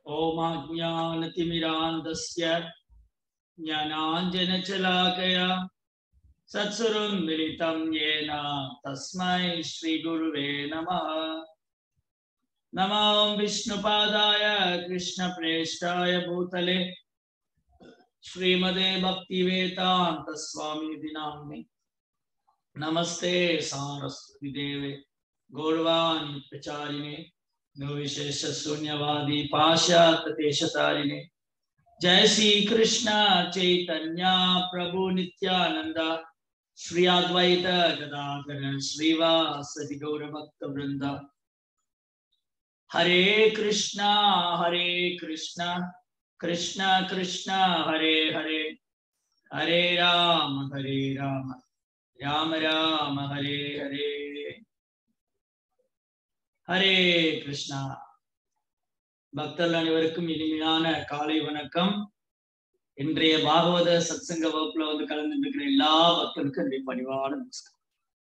ओमाज्ञानतिमिरान्धस्य ज्ञानाञ्जनशलाकया सत्सुरं मिलितं येन तस्मै श्रीगुरुवे नमः नमो विष्णुपादाय कृष्णप्रेष्ठाय भूतले श्रीमदे भक्तिवेदान्तस्वामी नाम्नि नमस्ते सारस्वती देवे गौरवाणी प्रचारिणे निर्विशेष शून्यवादी पाश्चात्य देशतारिणे जय श्री कृष्ण चैतन्य प्रभु नित्यानंद श्री अद्वैत गदाधर श्रीवासदि गौर भक्त वृंद हरे कृष्णा हरे कृष्णा कृष्ण कृष्ण हरे हरे हरे राम हरे राम राम राम हरे हरे ஹரே கிருஷ்ணா பக்தர்கள் அனைவருக்கும் இனிமையான காலை வணக்கம் இன்றைய பாகவத சத்சங்க வகுப்புல வந்து கலந்து இருக்கிற எல்லா பக்தர்களுக்கும் என்னுடைய பணிவான நமஸ்காரம்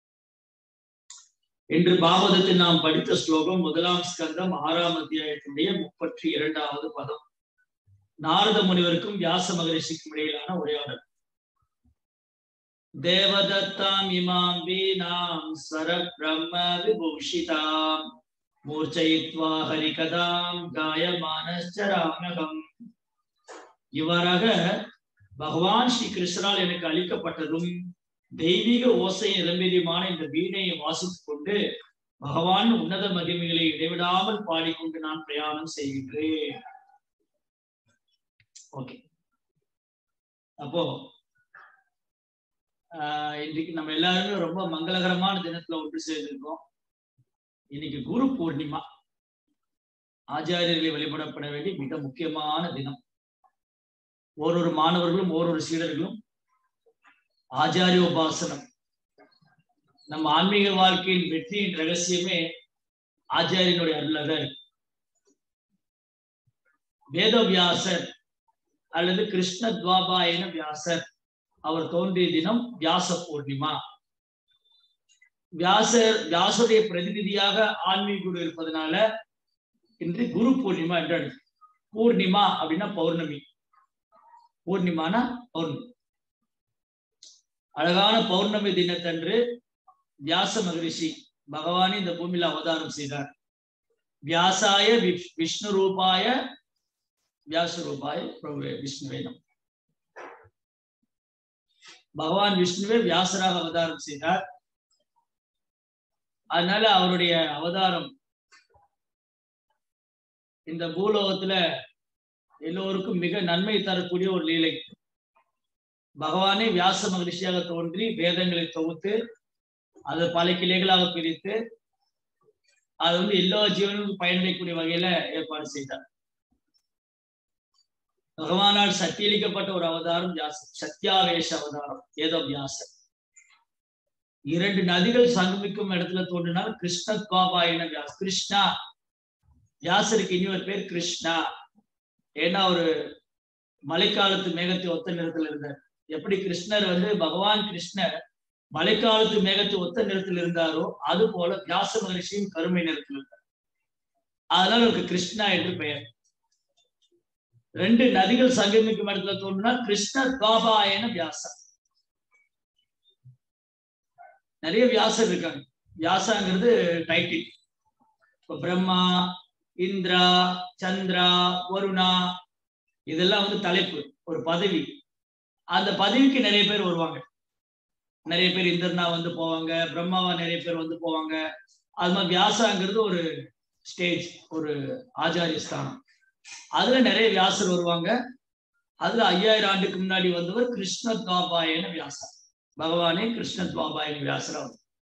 இன்று பாகவதத்தில் நாம் படித்த ஸ்லோகம் முதலாம் ஸ்கந்தம் ஆறாம் அத்தியாயத்தினுடைய முப்பத்தி இரண்டாவது பதம் நாரத முனிவருக்கும் வியாச மகரிஷிக்கும் இடையிலான உரையாடல் தேவதத்தாம் இமாம் வீணாம் ஸ்வர பிரம்ம விபூஷிதாம் மூர்ச்சயித்வா ஹரிகதாம் காயமானச்சராமகம் இவ்வாறாக பகவான் ஸ்ரீ கிருஷ்ணரால் எனக்கு அளிக்கப்பட்டதும் தெய்வீக ஓசை நிரம்பியதுமான இந்த வீணையை வாசித்துக் கொண்டு பகவான் உன்னத மகிமைகளை இடைவிடாமல் பாடிக்கொண்டு நான் பிரயாணம் செய்கின்றேன் ஓகே அப்போ ஆஹ் இன்றைக்கு நம்ம எல்லாருமே ரொம்ப மங்களகரமான தினத்துல ஒன்று சேர்ந்திருக்கோம் இன்னைக்கு குரு பூர்ணிமா ஆச்சாரியர்களை வழிபடப்பட வேண்டிய மிக முக்கியமான தினம் ஓரொரு மாணவர்களும் ஓரொரு சீடர்களும் ஆச்சாரிய உபாசனம் நம்ம ஆன்மீக வாழ்க்கையின் வெற்றியின் ரகசியமே ஆச்சாரியனுடைய அருளகர் வேதவியாசர் அல்லது கிருஷ்ண துவாபாயன வியாசர் அவர் தோன்றிய தினம் வியாச பூர்ணிமா வியாசர் வியாசருடைய பிரதிநிதியாக ஆன்மீக குரு இருப்பதனால இன்று குரு பூர்ணிமா என்று பூர்ணிமா அப்படின்னா பௌர்ணமி பூர்ணிமானா பௌர்ணமி அழகான பௌர்ணமி தினத்தன்று வியாச மகரிஷி பகவானே இந்த பூமியில அவதாரம் செய்தார் வியாசாய விஷ்ணு ரூபாய வியாச ரூபாய விஷ்ணு வேதம் பகவான் விஷ்ணுவே வியாசராக அவதாரம் செய்தார் அதனால அவருடைய அவதாரம் இந்த பூலோகத்துல எல்லோருக்கும் மிக நன்மை தரக்கூடிய ஒரு லீலை பகவானே வியாச மகிழ்ச்சியாக தோன்றி வேதங்களை தொகுத்து அதை பல கிளைகளாக பிரித்து அது வந்து எல்லா ஜீவனுக்கும் பயனளிக்கக்கூடிய வகையில ஏற்பாடு செய்தார் பகவானால் சக்தியளிக்கப்பட்ட ஒரு அவதாரம் வியாச சத்யாவேஷ அவதாரம் ஏதோ வியாசர் இரண்டு நதிகள் சங்கமிக்கும் இடத்துல தோன்றினால் கிருஷ்ண துவாபாயன வியாஸ் கிருஷ்ணா வியாசருக்கு இனி ஒரு பேர் கிருஷ்ணா ஏன்னா ஒரு மழைக்காலத்து மேகத்தை ஒத்த நிறத்துல இருந்தார் எப்படி கிருஷ்ணர் வந்து பகவான் கிருஷ்ணர் மழைக்காலத்து மேகத்தை ஒத்த நிறத்தில் இருந்தாரோ அது போல வியாச மகரிஷியும் கருமை நிறத்தில் இருந்தார் அதனால அவருக்கு கிருஷ்ணா என்று பெயர் ரெண்டு நதிகள் சங்கமிக்கும் இடத்துல தோன்றினால் கிருஷ்ண துவாபாயன வியாசம் நிறைய வியாசர் இருக்காங்க வியாசாங்கிறது டைட்டில் இப்போ பிரம்மா இந்திரா சந்திரா வருணா இதெல்லாம் வந்து தலைப்பு ஒரு பதவி அந்த பதவிக்கு நிறைய பேர் வருவாங்க நிறைய பேர் இந்திரனா வந்து போவாங்க பிரம்மாவா நிறைய பேர் வந்து போவாங்க அது மாதிரி வியாசாங்கிறது ஒரு ஸ்டேஜ் ஒரு ஆச்சாரிய ஸ்தானம் அதுல நிறைய வியாசர் வருவாங்க அதுல ஐயாயிரம் ஆண்டுக்கு முன்னாடி வந்தவர் கிருஷ்ண துவாபாயன வியாசர் பகவானே கிருஷ்ண துவாபாயன வியாசரா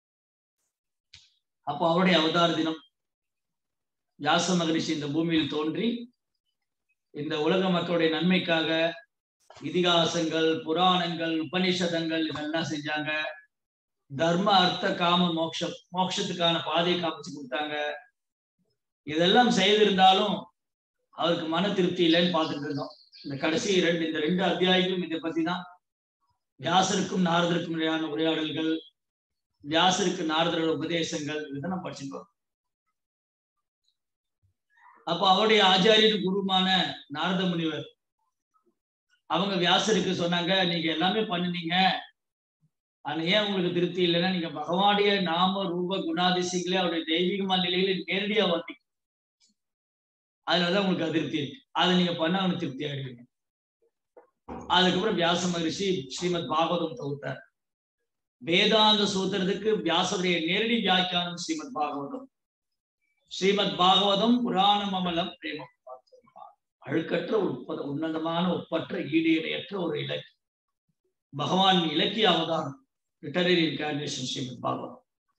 அப்போ அவருடைய அவதார தினம் வியாச மகரிஷி இந்த பூமியில் தோன்றி இந்த உலக மக்களுடைய நன்மைக்காக இதிகாசங்கள் புராணங்கள் உபனிஷதங்கள் இதெல்லாம் செஞ்சாங்க தர்ம அர்த்த காம மோட்சம் மோட்சத்துக்கான பாதையை காமிச்சு கொடுத்தாங்க இதெல்லாம் செய்திருந்தாலும் அவருக்கு மன திருப்தி இல்லைன்னு பார்த்துட்டு இருந்தோம் இந்த கடைசி ரெண்டு இந்த ரெண்டு அத்தியாயங்களும் இதை பத்தி தான் வியாசருக்கும் நாரதருக்கும் இடையான உரையாடல்கள் வியாசருக்கு நாரதரோட உபதேசங்கள் இதுதான் நம்ம படிச்சுட்டு வரோம் அப்ப அவருடைய ஆச்சாரியர் குருமான நாரத முனிவர் அவங்க வியாசருக்கு சொன்னாங்க நீங்க எல்லாமே பண்ணுனீங்க ஆனா ஏன் உங்களுக்கு திருப்தி இல்லைன்னா நீங்க பகவானுடைய நாம ரூப குணாதிசயங்களே அவருடைய தெய்வீகமான நிலையில நேரடியா வந்தீங்க அதுலதான் உங்களுக்கு அதிருப்தி இருக்கு அதை நீங்க பண்ண அவனுக்கு திருப்தி ஆயிடுவீங்க அதுக்கப்புறம் வியாச மகரிஷி ஸ்ரீமத் பாகவதம் தொகுத்தார் வேதாந்த சூத்திரத்துக்கு வியாசருடைய நேரடி வியாக்கியானம் ஸ்ரீமத் பாகவதம் ஸ்ரீமத் பாகவதம் புராணம் அமலம் பிரேமம் அழுக்கற்ற உட்பத உன்னதமான ஒப்பற்ற ஈடு இணையற்ற ஒரு இலக்கியம் பகவான் இலக்கிய அவதாரம் லிட்டரரி இன்கார்னேஷன் ஸ்ரீமத் பாகவதம்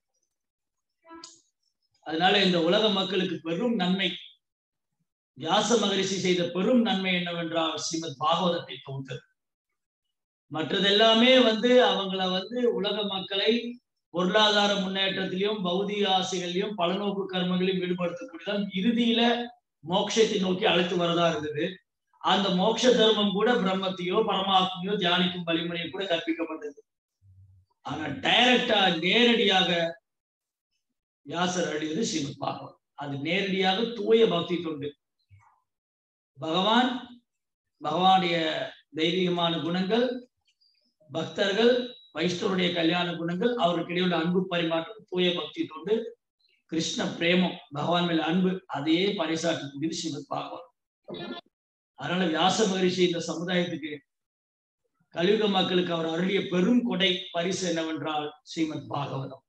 அதனால இந்த உலக மக்களுக்கு பெரும் நன்மை வியாச மகரிஷி செய்த பெரும் நன்மை என்னவென்றால் ஸ்ரீமத் பாகவதத்தை தொகுத்தது மற்றதெல்லாமே வந்து அவங்கள வந்து உலக மக்களை பொருளாதார முன்னேற்றத்திலையும் பௌதிக ஆசைகளையும் பலநோக்கு கர்மங்களையும் ஈடுபடுத்தக்கூடியதான் இறுதியில மோட்சத்தை நோக்கி அழைத்து வரதா இருந்தது அந்த மோட்ச தர்மம் கூட பிரம்மத்தையோ பரமாத்மையோ தியானிக்கும் வழிமுறையை கூட கற்பிக்கப்பட்டது ஆனா டைரக்டா நேரடியாக வியாசர் அழியது ஸ்ரீமத் பாகவன் அது நேரடியாக தூய பக்தி தொண்டு பகவான் பகவானுடைய தெய்வீகமான குணங்கள் பக்தர்கள் வைஷ்ணவருடைய கல்யாண குணங்கள் அவருக்கு இடையுள்ள அன்பு பரிமாற்றம் தூய பக்தி தொண்டு கிருஷ்ண பிரேமம் பகவான் மேல அன்பு அதையே பறைசாற்றக்கூடியது ஸ்ரீமத் பாகவன் அதனால வியாச மகரிஷி இந்த சமுதாயத்துக்கு கலியுக மக்களுக்கு அவர் அருளிய பெரும் கொடை பரிசு என்னவென்றால் ஸ்ரீமத் பாகவதம்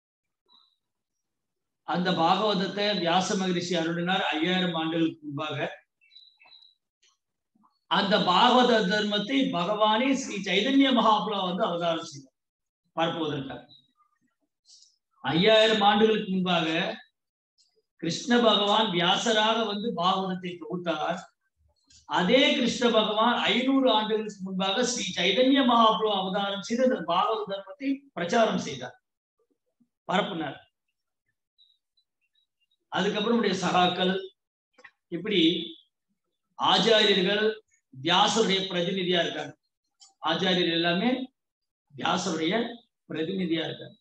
அந்த பாகவதத்தை வியாச மகரிஷி அருளினார் ஐயாயிரம் ஆண்டுகளுக்கு முன்பாக அந்த பாகவத தர்மத்தை பகவானே ஸ்ரீ சைதன்ய மகாபுரா வந்து அவதாரம் செய்தார் பார்ப்பதற்காக ஐயாயிரம் ஆண்டுகளுக்கு முன்பாக கிருஷ்ண பகவான் வியாசராக வந்து பாகவதத்தை தொகுத்தார் அதே கிருஷ்ண பகவான் ஐநூறு ஆண்டுகளுக்கு முன்பாக ஸ்ரீ சைதன்ய மகாபுரு அவதாரம் செய்து அந்த பாகவத தர்மத்தை பிரச்சாரம் செய்தார் பரப்புனார் அதுக்கப்புறம் உடைய சகாக்கள் இப்படி ஆச்சாரியர்கள் வியாசருடைய பிரதிநிதியா இருக்காங்க ஆச்சாரியர் எல்லாமே வியாசருடைய பிரதிநிதியா இருக்காங்க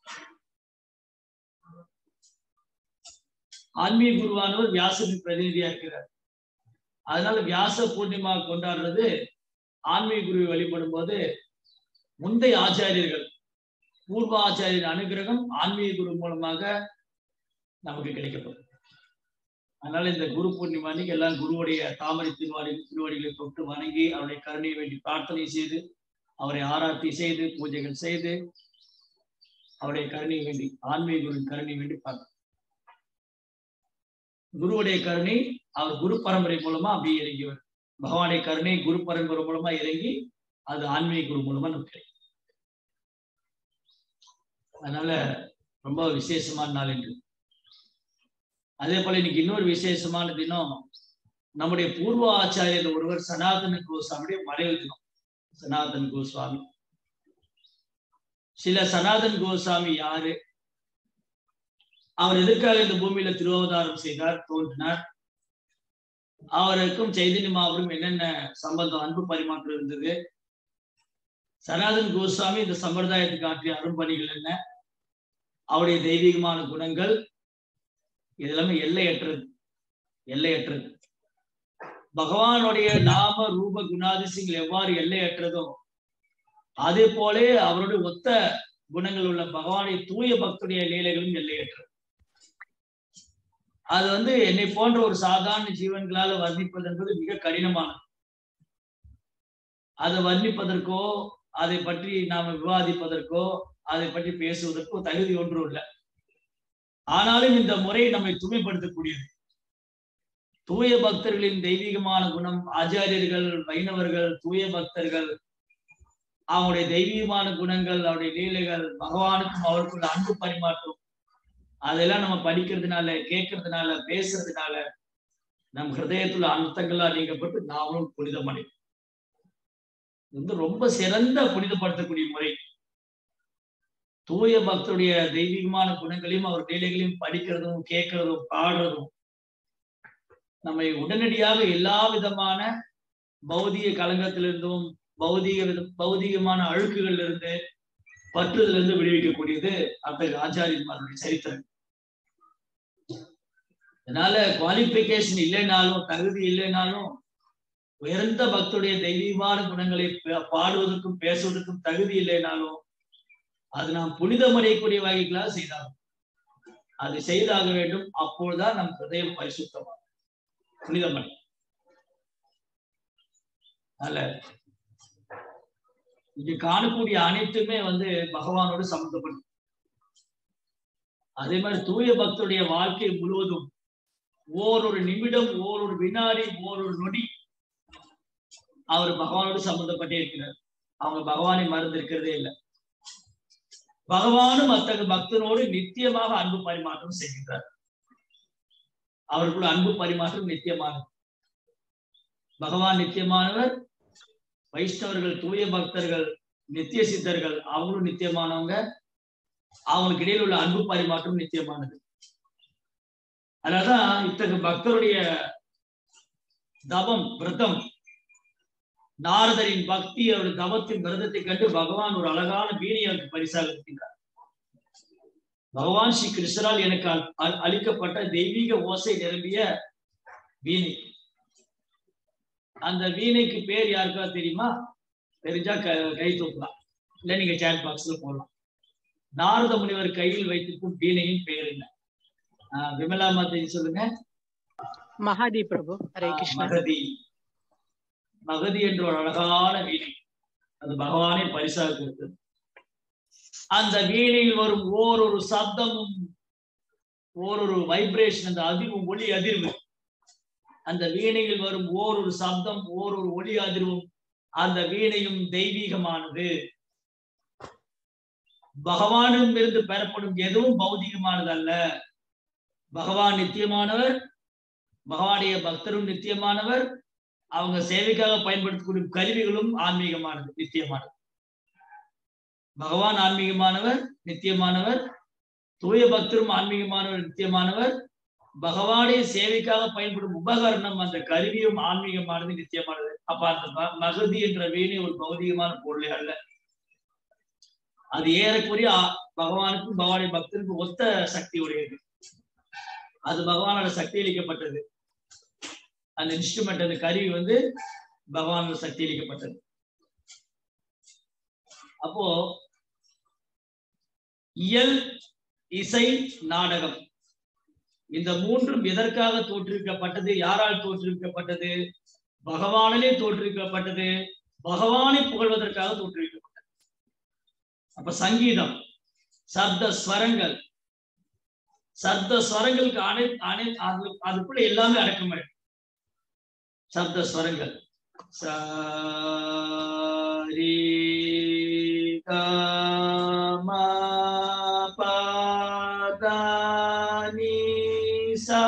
ஆன்மீக குருவானவர் வியாசரின் பிரதிநிதியா இருக்கிறார் அதனால வியாச பூர்ணிமா கொண்டாடுறது ஆன்மீக குருவை வழிபடும் போது முந்தைய ஆச்சாரியர்கள் பூர்வ ஆச்சாரியர் அனுகிரகம் ஆன்மீக குரு மூலமாக நமக்கு கிடைக்கப்படும் அதனால இந்த குரு பூர்ணிமா அன்னைக்கு எல்லாம் குருவுடைய தாமரை திருவாடி திருவாடிகளை தொட்டு வணங்கி அவருடைய கருணையை வேண்டி பிரார்த்தனை செய்து அவரை ஆராத்தி செய்து பூஜைகள் செய்து அவருடைய கருணையை வேண்டி ஆன்மீக குருவின் கருணை வேண்டி பார்க்கணும் குருவுடைய கருணை அவர் குரு பரம்பரை மூலமா அப்படியே இறங்கி வரும் பகவானுடைய கருணை குரு பரம்பரை மூலமா இறங்கி அது ஆன்மீக குரு மூலமா நமக்கு கிடைக்கும் அதனால ரொம்ப விசேஷமான நாள் என்று அதே போல இன்னைக்கு இன்னொரு விசேஷமான தினம் நம்முடைய பூர்வ ஆச்சாரியர் ஒருவர் சனாதன கோஸ்வாமியுடைய மறைவு தினம் சனாதன் கோஸ்வாமி சில சனாதன் கோஸ்வாமி யாரு அவர் எதற்காக இந்த பூமியில திருவவதாரம் செய்தார் தோன்றினார் அவருக்கும் சைதன்ய மாபுரம் என்னென்ன சம்பந்தம் அன்பு பரிமாற்றம் இருந்தது சனாதன் கோஸ்வாமி இந்த சம்பிரதாயத்துக்கு ஆற்றிய அரும்பணிகள் என்ன அவருடைய தெய்வீகமான குணங்கள் இதெல்லாமே எல்லையற்றது எல்லையற்றது பகவானுடைய நாம ரூப குணாதிசயங்கள் எவ்வாறு எல்லையற்றதோ அதே போலே அவருடைய ஒத்த குணங்கள் உள்ள பகவானுடைய தூய பக்துடைய லீலைகளும் எல்லையற்றது அது வந்து என்னை போன்ற ஒரு சாதாரண ஜீவன்களால வர்ணிப்பது என்பது மிக கடினமானது அதை வர்ணிப்பதற்கோ அதை பற்றி நாம விவாதிப்பதற்கோ அதை பற்றி பேசுவதற்கோ தகுதி ஒன்றும் இல்லை ஆனாலும் இந்த முறை நம்மை தூய்மைப்படுத்தக்கூடியது தூய பக்தர்களின் தெய்வீகமான குணம் ஆச்சாரியர்கள் வைணவர்கள் தூய பக்தர்கள் அவங்களுடைய தெய்வீகமான குணங்கள் அவருடைய லீலைகள் பகவானுக்கும் அவருக்குள்ள அன்பு பரிமாற்றம் அதெல்லாம் நம்ம படிக்கிறதுனால கேட்கறதுனால பேசுறதுனால நம் ஹிருதயத்துல அர்த்தங்கள்லாம் நீக்கப்பட்டு நாமளும் புனிதமடையும் இது வந்து ரொம்ப சிறந்த புனிதப்படுத்தக்கூடிய முறை தூய பக்தருடைய தெய்வீகமான குணங்களையும் அவர் லீலைகளையும் படிக்கிறதும் கேட்கறதும் பாடுறதும் நம்மை உடனடியாக எல்லா விதமான பௌதிக கலங்கத்திலிருந்தும் பௌதிக வித பௌதிகமான அழுக்குகள்ல இருந்து பற்றுதல இருந்து விடுவிக்கக்கூடியது அத்தகைய ஆச்சாரியன்மாருடைய சரித்திரம் அதனால குவாலிபிகேஷன் இல்லைனாலும் தகுதி இல்லைனாலும் உயர்ந்த பக்தருடைய தெய்வீகமான குணங்களை பா- பாடுவதற்கும் பேசுவதற்கும் தகுதி இல்லைனாலும் அது நாம் புனிதமடையக்கூடிய வகைகளாக செய்தாகும் அது செய்தாக வேண்டும் அப்பொழுதுதான் நம் ஹிருதயம் பரிசுத்தமாகும் புனிதமடை அல்ல இங்க காணக்கூடிய அனைத்துமே வந்து பகவானோடு சம்பந்தப்படும் அதே மாதிரி தூய பக்தருடைய வாழ்க்கை முழுவதும் ஓரொரு நிமிடம் ஓரொரு வினாடி ஓரொரு நொடி அவர் பகவானோடு சம்பந்தப்பட்டே இருக்கிறார் அவங்க பகவானை மறந்து இருக்கிறதே இல்லை பகவானும் அத்தகைய பக்தனோடு நித்தியமாக அன்பு பரிமாற்றம் செய்கின்றார் அவருக்குள்ள அன்பு பரிமாற்றம் நித்தியமானது பகவான் நித்தியமானவர் வைஷ்ணவர்கள் தூய பக்தர்கள் நித்திய சித்தர்கள் அவங்களும் நித்தியமானவங்க அவங்களுக்கு இடையில் உள்ள அன்பு பரிமாற்றம் நித்தியமானது அதனாலதான் இத்தகைய பக்தருடைய தவம் விரதம் நாரதரின் பக்தி அவருடைய தவத்தின் விரதத்தை கண்டு பகவான் ஒரு அழகான வீணை அவருக்கு பரிசாக இருக்கின்றார் பகவான் ஸ்ரீ கிருஷ்ணரால் எனக்கு அ- அ- அளிக்கப்பட்ட தெய்வீக ஓசை நிரம்பிய வீணை அந்த வீணைக்கு பேர் யாருக்காவது தெரியுமா தெரிஞ்சா க- கை தூக்கலாம் இல்ல நீங்க சேட் பாக்ஸ்ல போடலாம் நாரத முனிவர் கையில் வைத்திருக்கும் வீணையின் பெயர் என்ன ஆஹ் விமலா மாதேவி சொல்லுங்க மகாதி பிரபு ஹரே ஆஹ் கிருஷ்ணா மகதி மகதி என்ற ஒரு அழகான வீணை அது பகவானே பரிசாக கொடுத்தது அந்த வீணையில் வரும் ஓரொரு சப்தமும் ஓரொரு வைப்ரேஷன் அந்த அதிர்வும் ஒளி அதிர்வு அந்த வீணையில் வரும் ஓரொரு சப்தம் ஓரொரு ஒளி அதிர்வும் அந்த வீணையும் தெய்வீகமானது பகவானிடமிருந்து பெறப்படும் எதுவும் பௌதிகமானது அல்ல பகவான் நித்தியமானவர் பகவானுடைய பக்தரும் நித்தியமானவர் அவங்க சேவைக்காக பயன்படுத்தக்கூடிய கருவிகளும் ஆன்மீகமானது நித்தியமானது பகவான் ஆன்மீகமானவர் நித்தியமானவர் தூய பக்தரும் ஆன்மீகமானவர் நித்தியமானவர் பகவானுடைய சேவைக்காக பயன்படும் உபகரணம் அந்த கருவியும் ஆன்மீகமானது நித்தியமானது அப்ப அந்த ம- மகதி என்ற வீணை ஒரு பௌதிகமான பொருளே அல்ல அது ஏறக்குறைய ஆ- பகவானுக்கும் பகவானுடைய பக்தருக்கும் ஒத்த சக்தி உடையது அது பகவானோட சக்தி அளிக்கப்பட்டது அந்த இன்ஸ்ட்ருமெண்ட் அந்த கருவி வந்து பகவானோட சக்தி அளிக்கப்பட்டது அப்போ இயல் இசை நாடகம் இந்த மூன்றும் எதற்காக தோற்றுவிக்கப்பட்டது யாரால் தோற்றுவிக்கப்பட்டது பகவானிலே தோற்றுவிக்கப்பட்டது பகவானை புகழ்வதற்காக தோற்றுவிக்கப்பட்டது அப்ப சங்கீதம் சப்த ஸ்வரங்கள் சப்த ஸ்வரங்களுக்கு அனை அனை அது அதுக்குள்ள எல்லாமே அடக்கமே சப்த ஸ்வரங்கள் சாரி கமா பதானி சா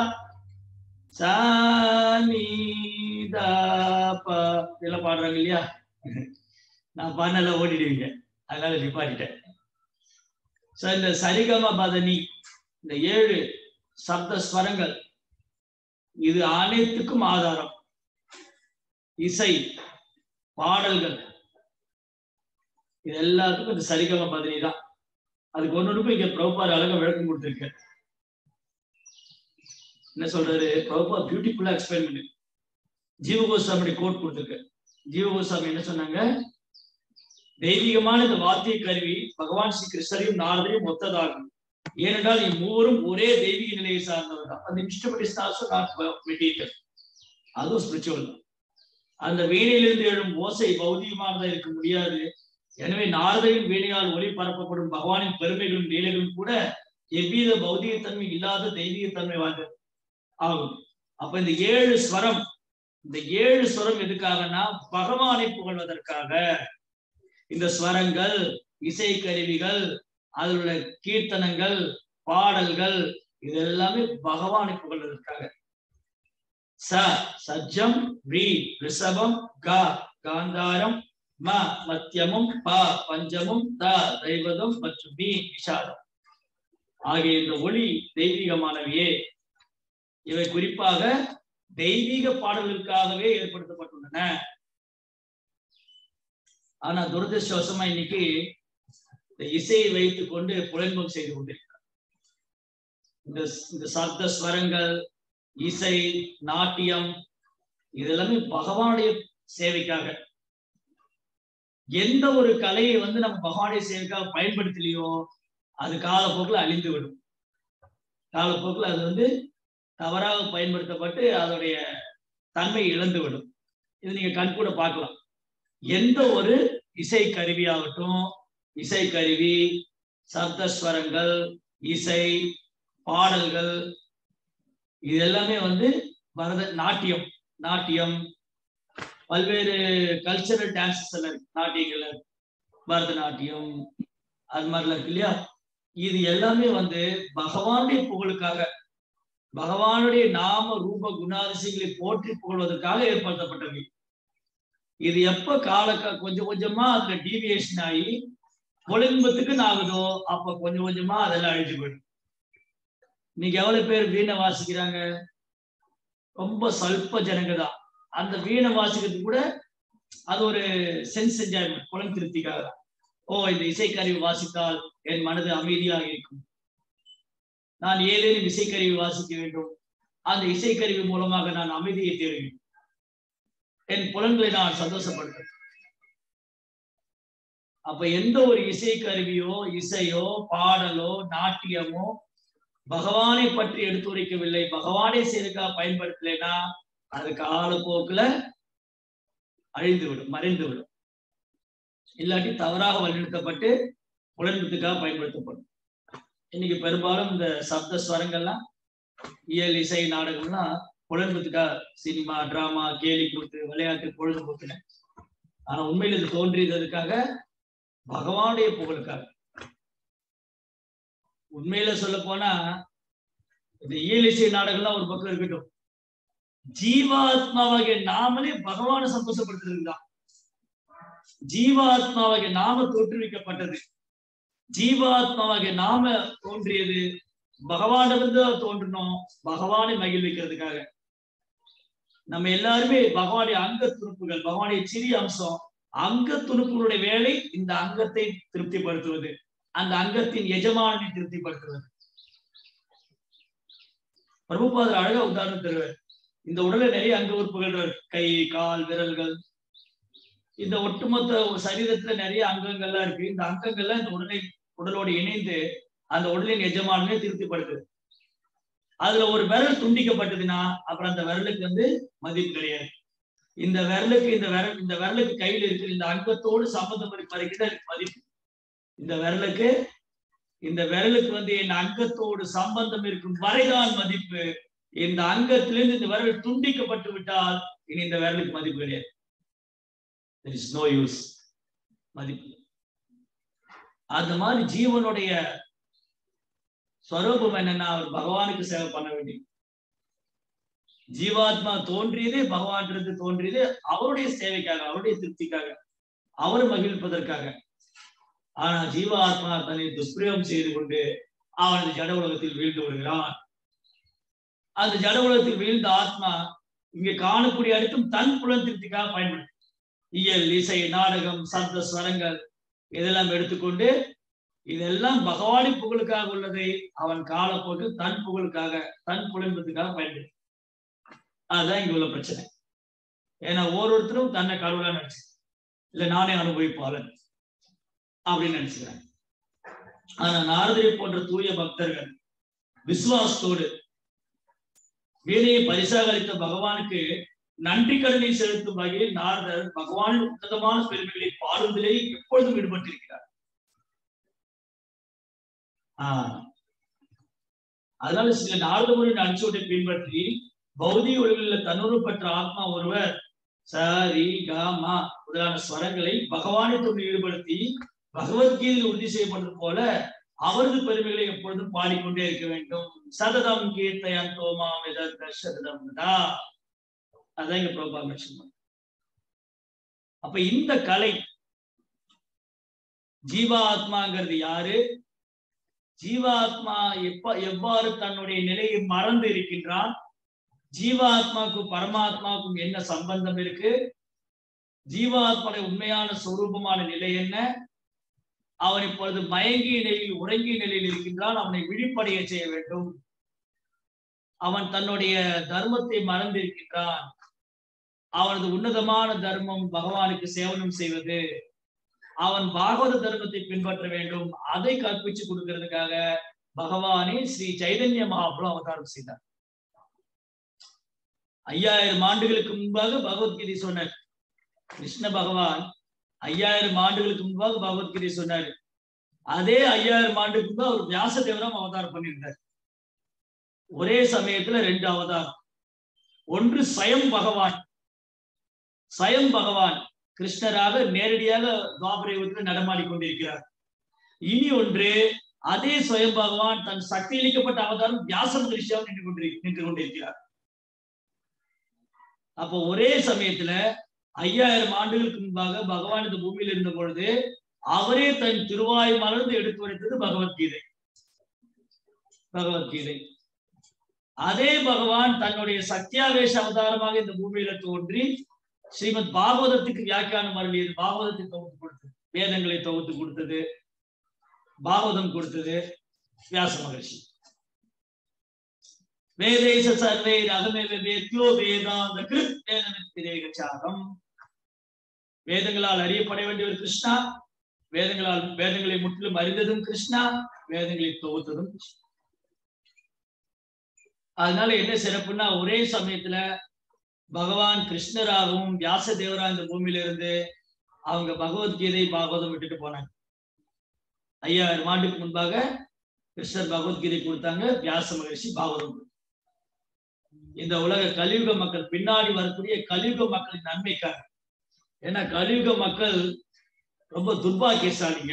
சாமி தாப இதெல்லாம் பாடுறாங்க இல்லையா நான் பாடல ஓடிடுவீங்க அதனால நிப்பாட்டிட்டேன் சோ இந்த சரிகம பதனி இந்த ஏழு சப்த ஸ்வரங்கள் இது அனைத்துக்கும் ஆதாரம் இசை பாடல்கள் இது எல்லாத்துக்கும் இந்த சரிகம பதனி தான் அதுக்கு ஒன்னொன்றுக்கும் இங்க பிரபுபார் அழகா விளக்கம் கொடுத்திருக்காரு என்ன சொல்றாரு பிரபுபா பியூட்டிஃபுல்லா எக்ஸ்பிளைன் பண்ணி ஜீவகோஸ்வாமி கோட் கொடுத்திருக்காரு ஜீவகோஸ்வாமி என்ன சொன்னாங்க தெய்வீகமான இந்த வார்த்தை கருவி பகவான் ஸ்ரீ கிருஷ்ணரையும் நாரதையும் ஒத்ததாகும் ஏனென்றால் இம்மூவரும் ஒரே தெய்வீக நிலையை சார்ந்தவர் தான் அந்த instrument is also not material அதுவும் ஸ்பிரிச்சுவல் தான் அந்த வீணையிலிருந்து எழும் ஓசை பௌதிகமானதா இருக்க முடியாது எனவே நாரதையும் வீணையால் ஒளி பரப்பப்படும் பகவானின் பெருமைகளும் லீலைகளும் கூட எவ்வித பௌதிகத்தன்மை இல்லாத தெய்வீகத்தன்மை வாய்ந்தது ஆகும் அப்ப இந்த ஏழு ஸ்வரம் இந்த ஏழு ஸ்வரம் எதுக்காகனா பகவானை புகழ்வதற்காக இந்த ஸ்வரங்கள் இசைக்கருவிகள் அதில் உள்ள கீர்த்தனங்கள் பாடல்கள் இது எல்லாமே பகவானை புகழ்வதற்காக ச சஜ்ஜம் ரீ ரிஷபம் க காந்தாரம் ம மத்தியமும் ப பஞ்சமும் த தெய்வதம் மற்றும் பி விஷாதம் ஆகிய இந்த ஒளி தெய்வீகமானவையே இவை குறிப்பாக தெய்வீக பாடல்களுக்காகவே ஏற்படுத்தப்பட்டுள்ளன ஆனா துரதிருஷ்டவசமா இன்னைக்கு இந்த இசையை வைத்துக் கொண்டு புலன்பம் செய்து கொண்டிருக்கிறார் இந்த இந்த சப்த ஸ்வரங்கள் இசை நாட்டியம் இதெல்லாமே பகவானுடைய சேவைக்காக எந்த ஒரு கலையை வந்து நம்ம பகவானுடைய சேவைக்காக பயன்படுத்தலையோ அது காலப்போக்கில் அழிந்து விடும் காலப்போக்கில் அது வந்து தவறாக பயன்படுத்தப்பட்டு அதோடைய தன்மை இழந்து விடும் இது நீங்க கண்கூட பார்க்கலாம் எந்த ஒரு இசை கருவியாகட்டும் இசை கருவி சப்தஸ்வரங்கள் இசை பாடல்கள் இது எல்லாமே வந்து பரத நாட்டியம் நாட்டியம் பல்வேறு கல்ச்சரல் டான்சஸ் எல்லாம் இருக்கு நாட்டியங்கள்ல பரதநாட்டியம் அது மாதிரிலாம் இருக்கு இல்லையா இது எல்லாமே வந்து பகவானுடைய புகழுக்காக பகவானுடைய நாம ரூப குணாதிசயங்களை போற்றி புகழ்வதற்காக ஏற்படுத்தப்பட்டவை இது எப்ப கால கொஞ்சம் கொஞ்சமா அதுல டீவியேஷன் ஆகி ஒளிம்பத்துக்கு ஆகுதோ அப்ப கொஞ்சம் கொஞ்சமா அதெல்லாம் அழிஞ்சு போயிடும் இன்னைக்கு எவ்வளவு பேர் வீணை வாசிக்கிறாங்க ரொம்ப சொல்ப ஜனங்க தான் அந்த வீணை வாசிக்கிறது கூட அது ஒரு சென்ஸ் என்ஜாய்மெண்ட் குளம் திருப்திக்காக தான் ஓ இந்த இசைக்கருவி வாசித்தால் என் மனது அமைதியாக இருக்கும் நான் ஏதேனும் இசைக்கருவி வாசிக்க வேண்டும் அந்த இசைக்கருவி மூலமாக நான் அமைதியை தேடுவேன் என் புலன்களை நான் சந்தோஷப்படுத்தேன் அப்ப எந்த ஒரு இசைக்கருவியோ இசையோ பாடலோ நாட்டியமோ பகவானை பற்றி எடுத்துரைக்கவில்லை பகவானை சேர்க்கா பயன்படுத்தலைன்னா அது காலப்போக்குல அழிந்து விடும் மறைந்து விடும் இல்லாட்டி தவறாக வழிநடத்தப்பட்டு புலன்பத்துக்காக பயன்படுத்தப்படும் இன்னைக்கு பெரும்பாலும் இந்த சப்த ஸ்வரங்கள்லாம் இயல் இசை நாடகம்லாம் புலன்பத்துக்காக சினிமா டிராமா கேலி கூத்து விளையாட்டு பொழுதுபோக்குன ஆனா உண்மையில் இது தோன்றியதற்காக பகவானுடைய புகழுக்காக உண்மையில சொல்ல போனா இந்த இயல் இசை நாடகம்லாம் ஒரு பக்கம் இருக்கட்டும் ஜீவாத்மாவாகிய நாமளே பகவானை சந்தோஷப்படுத்துறது தான் ஜீவாத்மாவாகிய நாம தோற்றுவிக்கப்பட்டது ஜீவாத்மாவாகிய நாம தோன்றியது பகவானிலிருந்து தோன்றணும் பகவானை மகிழ்விக்கிறதுக்காக நம்ம எல்லாருமே பகவானுடைய அங்க துணுப்புகள் பகவானுடைய சிறிய அம்சம் அங்க துணுப்புகளுடைய வேலை இந்த அங்கத்தை திருப்திப்படுத்துவது அந்த அங்கத்தின் எஜமானனை திருப்திப்படுத்துவது பிரபுபாதர் அழகா உதாரணம் தருவார் இந்த உடல்ல நிறைய அங்க உறுப்புகள் இருக்கு கை கால் விரல்கள் இந்த ஒட்டுமொத்த சரீரத்துல நிறைய அங்கங்கள்லாம் இருக்கு இந்த அங்கங்கள்லாம் இந்த உடலை உடலோடு இணைந்து அந்த உடலின் எஜமானமே திருப்திப்படுத்துது அதுல ஒரு விரல் துண்டிக்கப்பட்டதுன்னா அப்புறம் அந்த விரலுக்கு வந்து மதிப்பு கிடையாது இந்த விரலுக்கு இந்த விரல் இந்த விரலுக்கு கையில் இருக்கிற இந்த அங்கத்தோடு சம்பந்தம் இருக்க வரைக்கும் மதிப்பு இந்த விரலுக்கு இந்த விரலுக்கு வந்து என் அங்கத்தோடு சம்பந்தம் இருக்கும் வரைதான் மதிப்பு இந்த அங்கத்திலிருந்து இந்த விரல் துண்டிக்கப்பட்டு விட்டால் இனி இந்த விரலுக்கு மதிப்பு கிடையாது தெர் இஸ் நோ யூஸ் மதிப்பு அந்த மாதிரி ஜீவனுடைய ஸ்வரூபம் என்னன்னா அவர் பகவானுக்கு சேவை பண்ண வேண்டியது ஜீவாத்மா தோன்றியதே பகவான்றது தோன்றியது அவருடைய சேவைக்காக அவருடைய திருப்திக்காக அவர் மகிழ்ப்பதற்காக ஆனா ஜீவாத்மா தன்னை துஷ்பிரயோகம் செய்து கொண்டு அவனது ஜட உலகத்தில் வீழ்ந்து விடுகிறான் அந்த ஜட உலகத்தில் வீழ்ந்த ஆத்மா இங்க காணக்கூடிய அடுத்தும் தன் புலன் திருப்திக்காக பயன்படுத்தும் இயல் இசை நாடகம் சப்த ஸ்வரங்கள் இதெல்லாம் எடுத்துக்கொண்டு இதெல்லாம் பகவானி புகழுக்காக உள்ளதை அவன் காலப்போக்கில் தன் புகழுக்காக தன் புலன்பத்துக்காக பயன்படுத்தும் அதுதான் இங்க உள்ள பிரச்சனை ஏன்னா ஒவ்வொருத்தரும் தன்னை கடவுளா நினைச்சு இல்ல நானே அனுபவிப்பாளன் அப்படின்னு நினைச்சுக்கிறாங்க ஆனா நாரதரை போன்ற தூய பக்தர்கள் விசுவாசத்தோடு வீணையை பரிசாக அளித்த பகவானுக்கு நன்றி கடனை செலுத்தும் வகையில் நாரதர் பகவானின் உன்னதமான பெருமைகளை பாடுவதிலே எப்பொழுதும் ஈடுபட்டிருக்கிறார் ஆஹ் அதனால சில நாரத முறையின் அடிச்சோட்டை பின்பற்றி பௌதிக உலகில் தன்னுறு பெற்ற ஆத்மா ஒருவர் சரி காமா முதலான ஸ்வரங்களை ஸ்வரங்களை தொண்டு ஈடுபடுத்தி பகவத்கீதையில் உறுதி செய்யப்பட்டது போல அவரது பெருமைகளை எப்பொழுதும் பாடிக்கொண்டே இருக்க வேண்டும் சததம் கீர்த்தயன் தோமாம் சததம் அதான் இங்க பிரபா மென்ஷன் அப்ப இந்த கலை ஜீவாத்மாங்கிறது யாரு ஜீவாத்மா எப்ப எவ்வாறு தன்னுடைய நிலையை மறந்து இருக்கின்றான் ஜீவாத்மாவுக்கும் பரமாத்மாவுக்கும் என்ன சம்பந்தம் இருக்கு ஜீவாத்மாவுடைய உண்மையான சொரூபமான நிலை என்ன அவன் இப்பொழுது மயங்கிய நிலையில் உறங்கிய நிலையில் இருக்கின்றான் அவனை விழிப்படைய செய்ய வேண்டும் அவன் தன்னுடைய தர்மத்தை மறந்திருக்கின்றான் அவனது உன்னதமான தர்மம் பகவானுக்கு சேவனம் செய்வது அவன் பாகவத தர்மத்தை பின்பற்ற வேண்டும் அதை கற்பிச்சு கொடுக்கிறதுக்காக பகவானே ஸ்ரீ சைதன்ய மகாபுரு அவதாரம் செய்தார் ஐயாயிரம் ஆண்டுகளுக்கு முன்பாக பகவத்கீதை சொன்னார் கிருஷ்ண பகவான் ஐயாயிரம் ஆண்டுகளுக்கு முன்பாக பகவத்கீதை சொன்னார் அதே ஐயாயிரம் ஆண்டுக்கு முன்பு அவர் வியாசதேவரம் அவதாரம் பண்ணியிருந்தார் ஒரே சமயத்துல ரெண்டு அவதாரம் ஒன்று ஸ்வயம் பகவான் ஸ்வயம் பகவான் கிருஷ்ணராக நேரடியாக துவாபர யுகத்தில் நடமாடி கொண்டிருக்கிறார் இனி ஒன்று அதே ஸ்வயம் பகவான் தன் சக்தி அளிக்கப்பட்ட அவதாரம் வியாச மகிழ்ச்சியாக நின்று கொண்டிரு நின்று கொண்டிருக்கிறார் அப்போ ஒரே சமயத்துல ஐயாயிரம் ஆண்டுகளுக்கு முன்பாக பகவான் இந்த பூமியில் இருந்த பொழுது அவரே தன் திருவாய் மலர்ந்து எடுத்து வைத்தது பகவத்கீதை பகவத்கீதை அதே பகவான் தன்னுடைய சத்தியாவேஷ அவதாரமாக இந்த பூமியில தோன்றி ஸ்ரீமத் பாகவதத்துக்கு வியாக்கியானம் அருளியது பாகவதத்தை தொகுத்து கொடுத்தது வேதங்களை தொகுத்து கொடுத்தது பாகவதம் கொடுத்தது வியாச மகர்ஷி வேதேச சர்வே அகமேவ வேத்யோ வேதாந்த கிருத் வேதமித்திரேகச்சாகம் வேதங்களால் அறியப்பட வேண்டியவர் கிருஷ்ணா வேதங்களால் வேதங்களை முற்றிலும் அறிந்ததும் கிருஷ்ணா வேதங்களை தொகுத்ததும் கிருஷ்ணா அதனால என்ன சிறப்புன்னா ஒரே சமயத்துல பகவான் கிருஷ்ணராகவும் வியாச தேவரா இந்த பூமியில இருந்து அவங்க பகவத்கீதை பாகவதம் விட்டுட்டு போனாங்க ஐயாயிரம் ஆண்டுக்கு முன்பாக கிருஷ்ணர் பகவத்கீதை கொடுத்தாங்க வியாச மகர்ஷி பாகவதம் இந்த உலக கலியுக மக்கள் பின்னாடி வரக்கூடிய கலியுக மக்களின் நன்மைக்காக ஏன்னா கலியுக மக்கள் ரொம்ப துர்பாக்கியசாலிங்க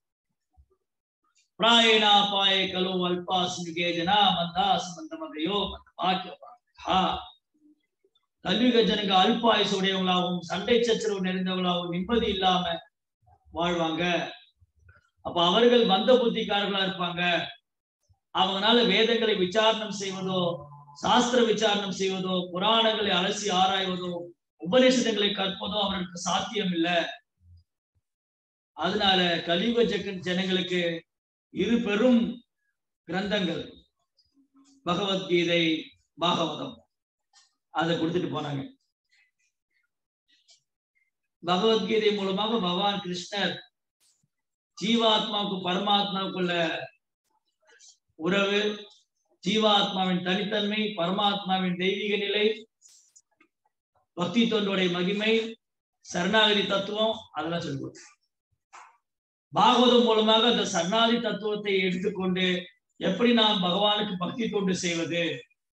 பிராயணா பாய கலோ அல்பாஸ்மிகே ஜனா மந்தா சம்பந்தமதையோ பாக்கிய கல்விக ஜனங்க அல்பாயுசு உடையவங்களாகவும் சண்டை சச்சரவு நிறைந்தவங்களாகவும் நிம்மதி இல்லாம வாழ்வாங்க அப்ப அவர்கள் மந்த புத்திக்காரர்களா இருப்பாங்க அவங்களால வேதங்களை விசாரணம் செய்வதோ சாஸ்திர விசாரணம் செய்வதோ புராணங்களை அலசி ஆராய்வதோ உபநிஷதங்களை கற்பதோ அவர்களுக்கு சாத்தியம் இல்லை அதனால கலியுக ஜக்கன் ஜனங்களுக்கு இரு பெரும் கிரந்தங்கள் பகவத்கீதை பாகவதம் அதை கொடுத்துட்டு போனாங்க பகவத்கீதை மூலமாக பகவான் கிருஷ்ணர் ஜீவாத்மாவுக்கும் பரமாத்மாவுக்குள்ள உறவு ஜீவாத்மாவின் தனித்தன்மை பரமாத்மாவின் தெய்வீக நிலை பக்தி தொண்டோடைய மகிமை சரணாகதி தத்துவம் அதெல்லாம் சொல்லி கொடுத்தார் பாகவதம் மூலமாக அந்த சரணாதி தத்துவத்தை எடுத்துக்கொண்டு எப்படி நாம் பகவானுக்கு பக்தி தொண்டு செய்வது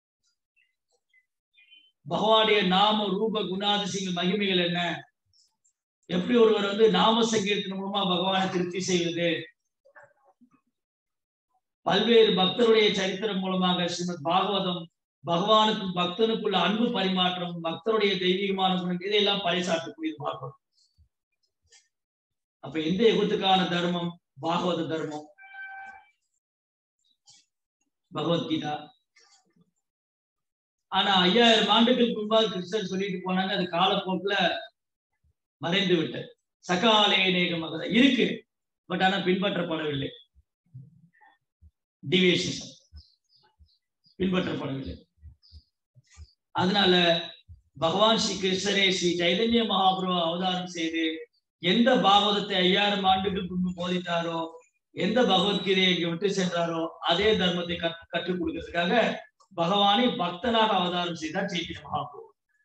பகவானுடைய நாம ரூப குணாதிசயங்கள் மகிமைகள் என்ன எப்படி ஒருவர் வந்து நாம சங்கீர்த்தனம் மூலமா பகவானை திருப்தி செய்வது பல்வேறு பக்தருடைய சரித்திரம் மூலமாக ஸ்ரீமத் பாகவதம் பகவானுக்கும் பக்தனுக்குள்ள அன்பு பரிமாற்றம் பக்தருடைய தெய்வீகமான குணம் இதையெல்லாம் பறைசாற்றக்கூடியது பாகவதம் அப்ப எந்த யுகத்துக்கான தர்மம் பாகவத தர்மம் பகவத்கீதா ஆனா ஐயாயிரம் ஆண்டுகளுக்கு முன்பாக கிருஷ்ணன் சொல்லிட்டு போனாங்க அது காலப்போக்குல மறைந்து விட்டது சகாலே நேக மகத இருக்கு பட் ஆனா பின்பற்றப்படவில்லை டிவியேஷன் பின்பற்றப்படவில்லை அதனால பகவான் ஸ்ரீ கிருஷ்ணரே ஸ்ரீ சைதன்ய மகாபுரு அவதாரம் செய்து எந்த பாகவதத்தை ஐயாயிரம் ஆண்டுகளுக்கு முன்பு போதித்தாரோ எந்த பகவத்கீதையை இங்க விட்டு சென்றாரோ அதே தர்மத்தை கற்றுக் கொடுக்கறதுக்காக பகவானை பக்தனாக அவதாரம் செய்தார் சைத்தன்ய மகாபுரு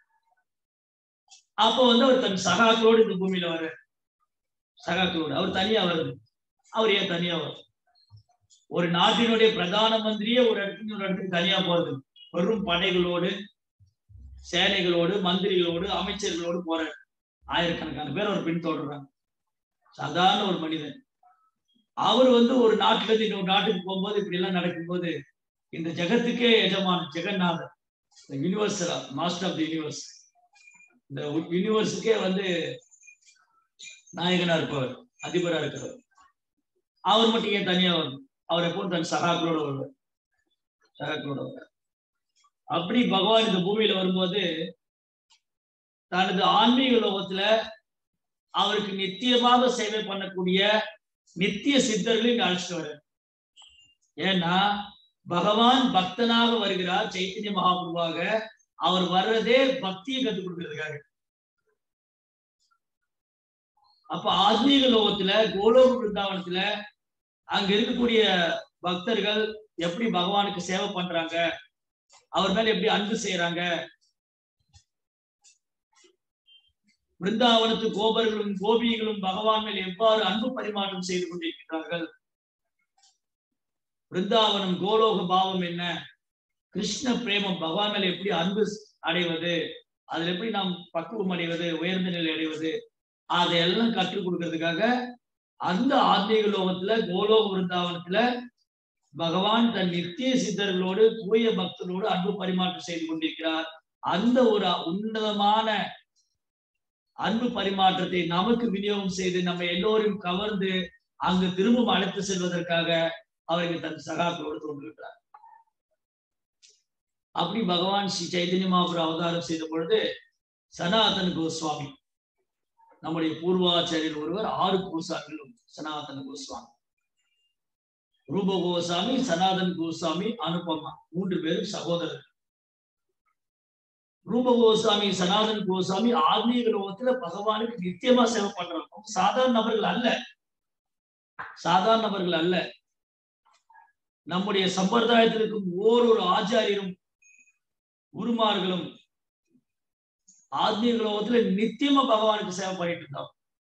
அப்போ வந்து அவர் தன் சகாக்களோடு இந்த பூமியில வர சகாக்களோடு அவர் தனியா வருது அவர் ஏன் தனியா வரும் ஒரு நாட்டினுடைய பிரதான மந்திரியே ஒரு இடத்துக்கு ஒரு இடத்துக்கு தனியா போறது வெறும் படைகளோடு சேனைகளோடு மந்திரிகளோடு அமைச்சர்களோடு போறாரு ஆயிரக்கணக்கான பேர் அவர் பின்தொடர்றாங்க சாதாரண ஒரு மனிதன் அவர் வந்து ஒரு நாட்டுல இருந்து இன்னொரு நாட்டுக்கு போகும்போது இப்படி எல்லாம் நடக்கும்போது இந்த ஜெகத்துக்கே எஜமான ஜெகநாதர் யூனிவர்சலா மாஸ்டர் ஆஃப் தி யூனிவர்ஸ் இந்த யூனிவர்ஸுக்கே வந்து நாயகனா இருப்பவர் அதிபரா இருக்கிறவர் அவர் மட்டும் ஏன் தனியா வரும் அவர் எப்பவும் தன் சகாக்களோட வருவார் சகாக்களோட வருவார் அப்படி பகவான் இந்த பூமியில வரும்போது தனது ஆன்மீக லோகத்துல அவருக்கு நித்தியமாக சேவை பண்ணக்கூடிய நித்திய சித்தர்களை இங்க அழைச்சிட்டு வர ஏன்னா பகவான் பக்தனாக வருகிறார் சைத்தன்ய மகாபுருவாக அவர் வர்றதே பக்தியை கத்துக் கொடுக்கறதுக்காக அப்ப ஆத்மீக லோகத்துல கோலோக பிருந்தாவனத்துல அங்க இருக்கக்கூடிய பக்தர்கள் எப்படி பகவானுக்கு சேவை பண்றாங்க அவர் மேல எப்படி அன்பு செய்யறாங்க பிருந்தாவனத்து கோபர்களும் கோபிகளும் பகவான் மேல் எவ்வாறு அன்பு பரிமாற்றம் செய்து கொண்டிருக்கிறார்கள் பிருந்தாவனம் கோலோக பாவம் என்ன கிருஷ்ண பிரேமம் பகவான் மேல எப்படி அன்பு அடைவது அதுல எப்படி நாம் பக்குவம் அடைவது உயர்ந்த நிலை அடைவது அதையெல்லாம் கற்றுக் கொடுக்கறதுக்காக அந்த ஆத்மீக லோகத்துல கோலோக பிருந்தாவனத்துல பகவான் தன் நித்திய சித்தர்களோடு தூய பக்தர்களோடு அன்பு பரிமாற்றம் செய்து கொண்டிருக்கிறார் அந்த ஒரு உன்னதமான அன்பு பரிமாற்றத்தை நமக்கு விநியோகம் செய்து நம்ம எல்லோரையும் கவர்ந்து அங்கு திரும்பவும் அழைத்து செல்வதற்காக அவருக்கு தன் சகாக்களோடு தோன்றுகிறார் அப்படி பகவான் ஸ்ரீ சைதன்ய மகாபுர அவதாரம் செய்த பொழுது சனாதன் கோஸ்வாமி நம்முடைய பூர்வாச்சாரியர் ஒருவர் ஆறு கோசாமிகளும் சனாதன கோஸ்வாமி ரூப கோசாமி சனாதன் கோசாமி அனுபமா மூன்று பேரும் சகோதரர்கள் ரூப கோசாமி சனாதன் கோசாமி ஆத்மீக லோகத்துல பகவானுக்கு நித்தியமா சேவை பண்றாங்க சாதாரண நபர்கள் அல்ல சாதாரண நபர்கள் அல்ல நம்முடைய சம்பிரதாயத்தில் இருக்கும் ஓரொரு ஆச்சாரியரும் குருமார்களும் ஆத்மீக லோகத்துல நித்தியமா பகவானுக்கு சேவை பண்ணிட்டு இருந்தாங்க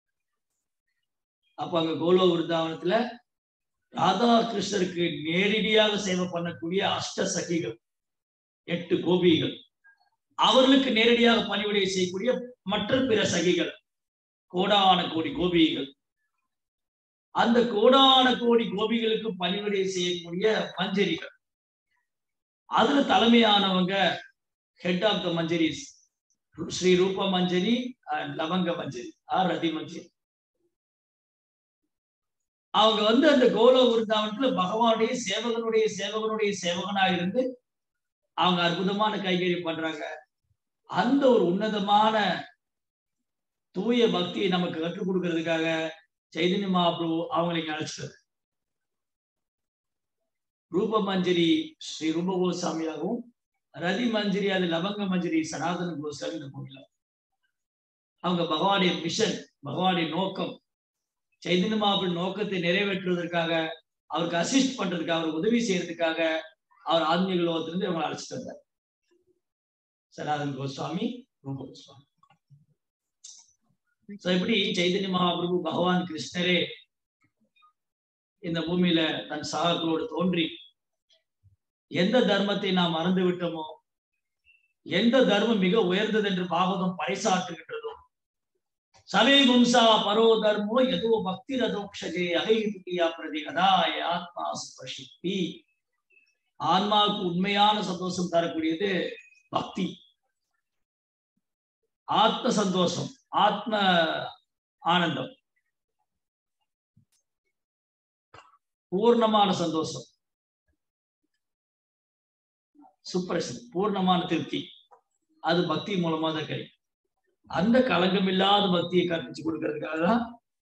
அப்ப அங்க கோலோ விருந்தாவனத்துல ராதா கிருஷ்ணருக்கு நேரடியாக சேவை பண்ணக்கூடிய அஷ்ட சகிகள் எட்டு கோபிகள் அவர்களுக்கு நேரடியாக பணிவிடை செய்யக்கூடிய மற்ற பிற சகிகள் கோடான கோடி கோபிகள் அந்த கோடான கோடி கோபிகளுக்கு பணிவிடை செய்யக்கூடிய மஞ்சரிகள் அதுல தலைமையானவங்க head of the manjaris Shri Rupa Manjari and லவங்க Manjari R ரதி மஞ்சரி அவங்க வந்து அந்த கோலோ விருந்தாவனத்துல பகவானுடைய சேவகனுடைய சேவகனுடைய சேவகனா இருந்து அவங்க அற்புதமான கைகறி பண்றாங்க அந்த ஒரு உன்னதமான தூய பக்தியை நமக்கு கற்றுக் கொடுக்கறதுக்காக சைதன்ய மகாபிரபு அவங்களை இங்க அழைச்சிட்டாரு ரூப மஞ்சரி ஸ்ரீ ரூப கோசாமியாகவும் ரதி மஞ்சரி அது லவங்க மஞ்சரி சனாதன கோசாமி இந்த கோவில அவங்க பகவானுடைய மிஷன் பகவானுடைய நோக்கம் சைதன்ய மகாபிரபு நோக்கத்தை நிறைவேற்றுவதற்காக அவருக்கு அசிஸ்ட் பண்றதுக்காக அவருக்கு உதவி செய்யறதுக்காக அவர் ஆத்மீக லோகத்திலிருந்து இவங்களை அழைச்சிட்டு வந்தார் சனாதன் கோஸ்வாமி ரூப கோஸ்வாமி சோ இப்படி சைதன்ய மகாபிரபு பகவான் கிருஷ்ணரே இந்த பூமியில தன் சகாக்களோடு தோன்றி எந்த தர்மத்தை நாம் மறந்து விட்டோமோ எந்த தர்மம் மிக உயர்ந்தது என்று பாகவதம் பறைசாற்றுகின்றதோ சவே கும்சா பரோ தர்மோ எதோ பக்தி ரதோக்ஷஜே அகையா பிரதி கதாய ஆத்மா ஸ்பஷக்தி ஆன்மாவுக்கு உண்மையான சந்தோஷம் தரக்கூடியது பக்தி ஆத்ம சந்தோஷம் ஆத்ம ஆனந்தம் பூர்ணமான சந்தோஷம் சுப்ரஷன் பூர்ணமான திருப்தி அது பக்தி மூலமா தான் கிடைக்கும் அந்த கலங்கம் இல்லாத பக்தியை கற்பிச்சு கொடுக்கறதுக்காக தான்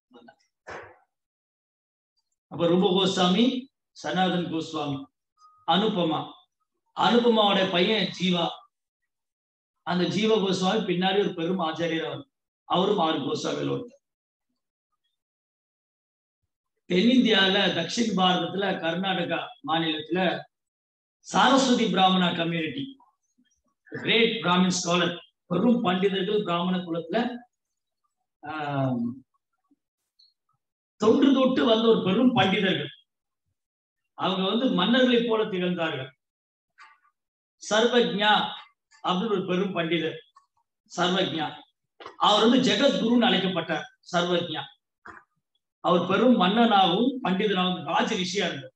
அப்ப ரூப கோஸ்வாமி சனாதன் கோஸ்வாமி அனுபமா அனுபமாவோட பையன் ஜீவா அந்த ஜீவ கோஸ்வாமி பின்னாடி ஒரு பெரும் ஆச்சாரியர் அவர் அவரும் ஆறு கோஸ்வாமியில் ஒருத்தர் தென்னிந்தியால தக்ஷின் பாரதத்துல கர்நாடகா மாநிலத்துல சாரஸ்வதி பிராமணா கம்யூனிட்டி கிரேட் பிராமின் ஸ்காலர் பெரும் பண்டிதர்கள் பிராமண குலத்துல தொன்று தொட்டு வந்த ஒரு பெரும் பண்டிதர்கள் அவங்க வந்து மன்னர்களை போல திகழ்ந்தார்கள் சர்வஜா அப்படின்னு ஒரு பெரும் பண்டிதர் சர்வஜா அவர் வந்து ஜெகத்குருன்னு அழைக்கப்பட்டார் சர்வஜா அவர் பெரும் மன்னனாகவும் பண்டிதனாகவும் ராஜ ரிஷியா இருந்தார்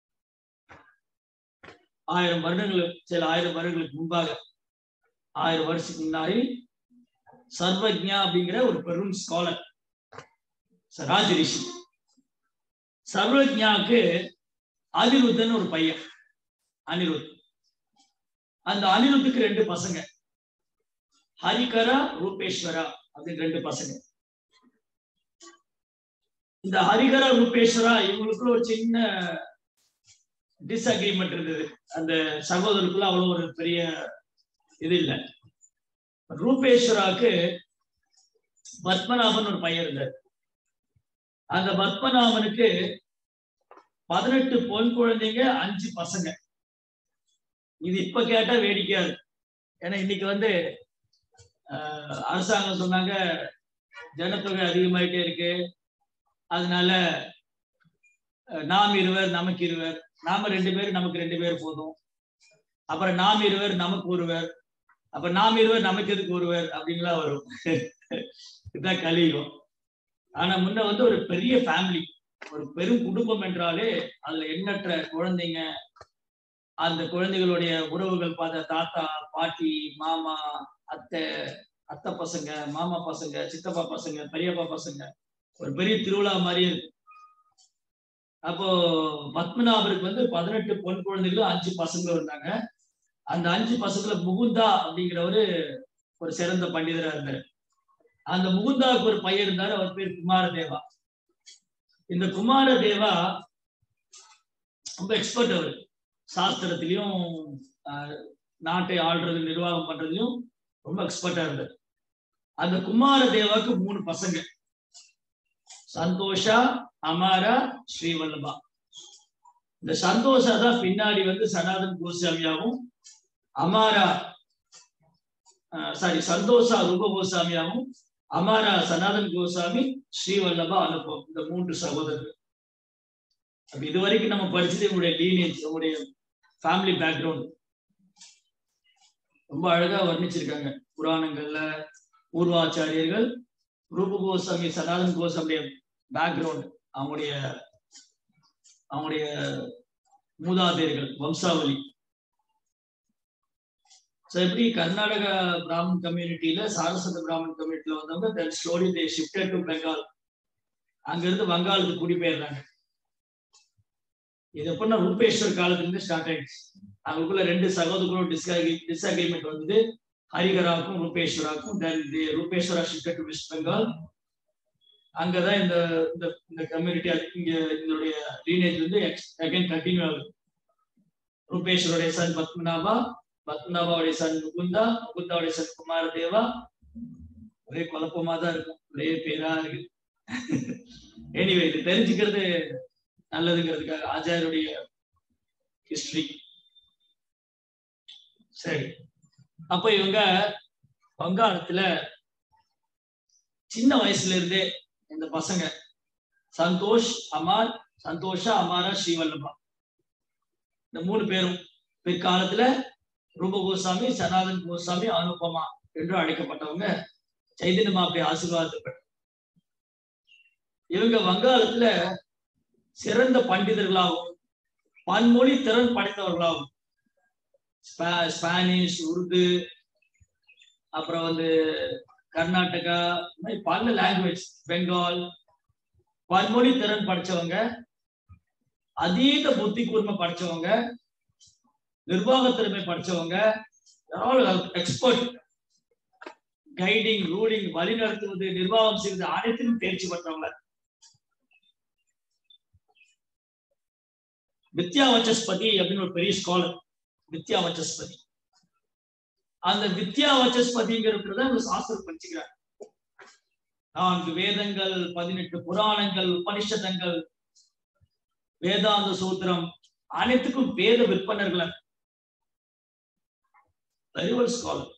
ஆயிரம் வருடங்கள் சில ஆயிரம் வருடங்களுக்கு முன்பாக ஆயிரம் வருஷத்துக்கு முன்னாடி சர்வஜா அப்படிங்கிற ஒரு பெரும் ஸ்காலர் ராஜ ரிஷி சர்வஜாவுக்கு அனிருத்தன் ஒரு பையன் அனிருத் அந்த அனிருத்துக்கு ரெண்டு பசங்க ஹரிகரா ரூபேஸ்வரா அப்படின்னு ரெண்டு பசங்க இந்த ஹரிகரா ரூபேஸ்வரா இவங்களுக்குள்ள ஒரு சின்ன டிஸ்அக்ரிமெண்ட் இருந்தது அந்த சகோதரருக்குள்ள அவ்வளவு ஒரு பெரிய இது இல்லை ரூபேஸ்வராவுக்கு பத்மநாபன் ஒரு பையன் இருந்தார் அந்த பத்மநாபனுக்கு பதினெட்டு பொன் குழந்தைங்க அஞ்சு பசங்க இது இப்ப கேட்டா வேடிக்கையா இருக்கு ஏன்னா இன்னைக்கு வந்து ஆஹ், அரசாங்கம் சொன்னாங்க ஜனத்தொகை அதிகமாயிட்டே இருக்கு அதனால அஹ், நாம் இருவர் நமக்கு இருவர் நாம ரெண்டு பேர் நமக்கு ரெண்டு பேர் போதும் அப்புறம் நாம் இருவர் நமக்கு ஒருவர் அப்ப நாம் இருவர் நமக்கு எதுக்கு ஒருவர் அப்படின்லாம் வரும் இதுதான் கலியுகம் ஆனா முன்ன வந்து ஒரு பெரிய ஃபேமிலி ஒரு பெரும் குடும்பம் என்றாலே அதுல எண்ணற்ற குழந்தைங்க அந்த குழந்தைகளுடைய உறவுகள் பார்த்த தாத்தா பாட்டி மாமா அத்தை அத்தை பசங்க மாமா பசங்க சித்தப்பா பசங்க பெரியப்பா பசங்க ஒரு பெரிய திருவிழா மாதிரியே இருக்கு அப்போ பத்மநாபருக்கு வந்து பதினெட்டு பொன் குழந்தைகளும் அஞ்சு பசங்களும் இருந்தாங்க அந்த அஞ்சு பசங்கள முகுந்தா அப்படிங்கிறவரு ஒரு சிறந்த பண்டிதரா இருந்தார் அந்த முகுந்தாவுக்கு ஒரு பையன் இருந்தாரு அவர் பேர் குமாரதேவா இந்த குமாரதேவா ரொம்ப எக்ஸ்பர்ட் அவர் சாஸ்திரத்திலையும் ஆஹ், நாட்டை ஆள்றது நிர்வாகம் பண்றதுலயும் ரொம்ப எக்ஸ்பர்ட்டா இருந்தார் அந்த குமாரதேவாக்கு மூணு பசங்க சந்தோஷா அமாரா ஸ்ரீவல்லபா இந்த சந்தோஷா தான் பின்னாடி வந்து சனாதன் கோஸ்வாமியாவும் அமாரா சாரி சந்தோஷா ரூப கோஸ்வாமியாவும் அமாரா சனாதன் கோஸ்வாமி ஸ்ரீவல்லபா அனுப்பம் இந்த மூன்று சகோதரர்கள் அப்ப இது வரைக்கும் நம்ம படிச்சது உங்களுடைய லீனேஜ் உங்களுடைய ஃபேமிலி பேக்ரவுண்ட் ரொம்ப அழகா வர்ணிச்சிருக்காங்க புராணங்கள்ல பூர்வாச்சாரியர்கள் ரூப கோஸ்வாமி சனாதன் கோஸ்வாமியுடைய பேக்ரவுண்ட் அவங்களுடைய அவங்களுடைய மூதாதையர்கள் வம்சாவளி ஸோ எப்படி கர்நாடக பிராமன் கம்யூனிட்டியில சாரஸ்வத பிராமன் கம்யூனிட்டியில வந்தவங்க then slowly they shifted to Bengal அங்கிருந்து வங்காளுக்கு குடிபெயர்றாங்க இது எப்படின்னா ரூபேஸ்வர் காலத்துல இருந்து ஸ்டார்ட் ஆயிடுச்சு அவங்களுக்குள்ள ரெண்டு சகோதரர்களும் டிஸ்அக்ரி டிஸ்அக்ரிமெண்ட் வந்து ஹரிகராவுக்கும் ரூபேஸ்வராவுக்கும் then Rupeswara shifted to west Bengal அங்கதான் இந்த இந்த இந்த கம்யூனிட்டி இங்க இதனுடைய லீனேஜ் வந்து அகைன் கண்டினியூ ஆகுது ரூபேஸ்வருடைய சன் பத்மநாபா பத்மநாபாவுடைய சன் முகுந்தா முகுந்தாவுடைய சன் குமாரதேவா ஒரே குழப்பமா தான் இருக்கும் ஒரே பேரா இருக்கு எனிவே இது தெரிஞ்சுக்கிறது நல்லதுங்கிறதுக்காக ஆச்சாரியருடைய ஹிஸ்டரி சரி அப்ப இவங்க வங்காளத்துல சின்ன வயசுல இருந்தே இந்த பசங்க சந்தோஷ் அமார் சந்தோஷா அமாரா ஸ்ரீவல்லபா இந்த மூணு பேரும் பிற்காலத்துல ரூப கோசாமி சனாதன் கோசாமி அனுபமா என்று அழைக்கப்பட்டவங்க சைதன்ய மாப்பி ஆசீர்வாதப்பட்ட இவங்க வங்காளத்துல சிறந்த பண்டிதர்களாகவும் பன்மொழி திறன் படைத்தவர்களாகவும் ஸ்பா- ஸ்பானிஷ் உருது அப்புறம் வந்து கர்நாடகா இந்த மாதிரி பல லாங்குவேஜ் பெங்கால் பன்மொழி திறன் படிச்சவங்க அதீத புத்தி கூர்மை படிச்சவங்க நிர்வாக திறமை படிச்சவங்க எக்ஸ்பர்ட் கைடிங் ரூலிங் வழிநடத்துவது நிர்வாகம் செய்வது அனைத்திலும் தேர்ச்சி பெற்றவங்க வித்யா வச்சஸ்பதி அப்படின்னு ஒரு பெரிய ஸ்காலர் வித்யா வச்சஸ்பதி அந்த வித்யா வச்சஸ்பதிங்கிறது தான் இந்த சாஸ்திரம் படிச்சுக்கிறாங்க நான்கு வேதங்கள் பதினெட்டு புராணங்கள் உபனிஷதங்கள் வேதாந்த சூத்திரம் அனைத்துக்கும் வேத விற்பனர்கள் வெரி வெல் ஸ்காலர்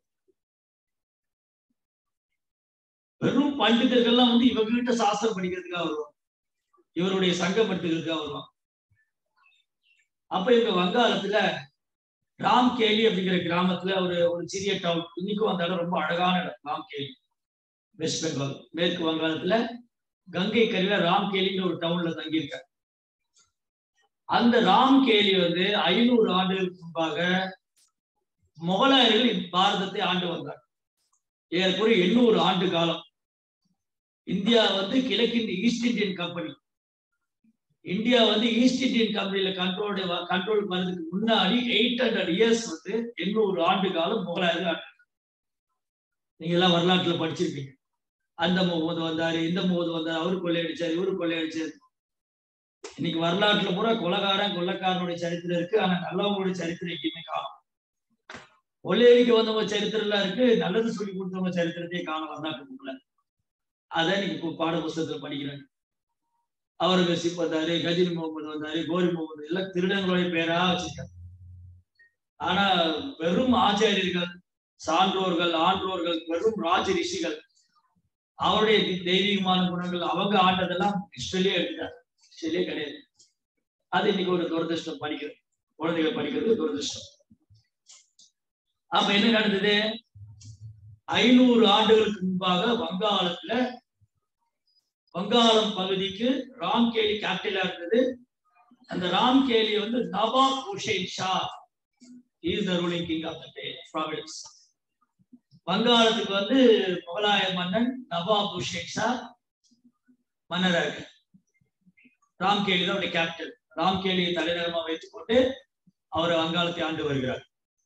வெறும் பண்டிதர்கள்லாம் வந்து இவங்க கிட்ட சாஸ்திரம் படிக்கிறதுக்காக வருவாங்க இவருடைய சங்கம் படுத்துக்கிறதுக்காக வருவாங்க அப்ப இவங்க வங்காளத்துல ராம்கேலி அப்படிங்கிற கிராமத்துல ஒரு ஒரு சிறிய டவுன் இன்னைக்கும் அந்த இடம் ரொம்ப அழகான இடம் ராம்கேலி வெஸ்ட் பெங்கால் மேற்கு வங்காளத்துல கங்கை கரையில ராம்கேலின்னு ஒரு டவுன்ல தங்கியிருக்காங்க அந்த ராம்கேலி வந்து ஐநூறு ஆண்டுகளுக்கு முன்பாக முகலாயர்கள் பாரதத்தை ஆண்டு வந்தார் ஏறக்குறைய எண்ணூறு ஆண்டு காலம் இந்தியா வந்து கிழக்கின் ஈஸ்ட் இந்தியன் கம்பெனி இந்தியா வந்து ஈஸ்ட் இந்தியன் கம்பெனில கண்ட்ரோல் கண்ட்ரோல் பண்ணதுக்கு முன்னாடி எயிட் ஹண்ட்ரட் இயர்ஸ் வந்து எண்ணூறு ஆண்டு காலம் முகலாயர்கள் ஆண்டாங்க. நீங்க எல்லாம் வரலாற்றுல படிச்சிருப்பீங்க அந்த முகமது வந்தாரு இந்த முகமது வந்தாரு அவரு கொள்ளையடிச்சாரு இவரு கொள்ளையடிச்சாரு இன்னைக்கு வரலாற்றுல பூரா கொலகாரன் கொள்ளக்காரனுடைய சரித்திரம் இருக்கு ஆனா நல்லவங்களுடைய சரித்திரம் எங்கேயுமே காணும் கொள்ளையடிக்க வந்தவங்க சரித்திரம் எல்லாம் இருக்கு நல்லது சொல்லி கொடுத்தவங்க சரித்திரத்தையே காண வரலாற்றுக்குள்ள அதான் இன்னைக்கு இப்போ பாட புஸ்தகத்துல படிக்கிறாங்க அவுரங்கசீப் வந்தாரு கஜினி முகமது வந்தாரு கோரி முகமது எல்லாம் திருடங்களுடைய பேரா வச்சிருக்காங்க ஆனா வெறும் ஆச்சாரியர்கள் சான்றோர்கள் ஆன்றோர்கள் வெறும் ராஜ ரிஷிகள் அவருடைய தெய்வீகமான குணங்கள் அவங்க ஆண்டதெல்லாம் ஹிஸ்டரியே எடுத்துட்டாங்க ஹிஸ்டரியே கிடையாது அது இன்னைக்கு ஒரு துரதிருஷ்டம் படிக்கிறது குழந்தைகள் படிக்கிறது துரதிருஷ்டம் அப்ப என்ன நடந்தது ஐநூறு ஆண்டுகளுக்கு முன்பாக வங்காளத்துல வங்காளம் பகுதிக்கு ராம்கேலி கேபிட்டலா இருந்தது அந்த ராம்கேலி வந்து Nawab Hussain Shah is the ruling king of the province வங்காளத்துக்கு வந்து முகலாய மன்னன் நவாப் ஹுசைன் ஷா மன்னராக ராம்கேலி தான் அவருடைய கேபிட்டல் ராம்கேலியை தலைநகரமா வைத்துக் கொண்டு அவர் வங்காளத்தை ஆண்டு வருகிறார்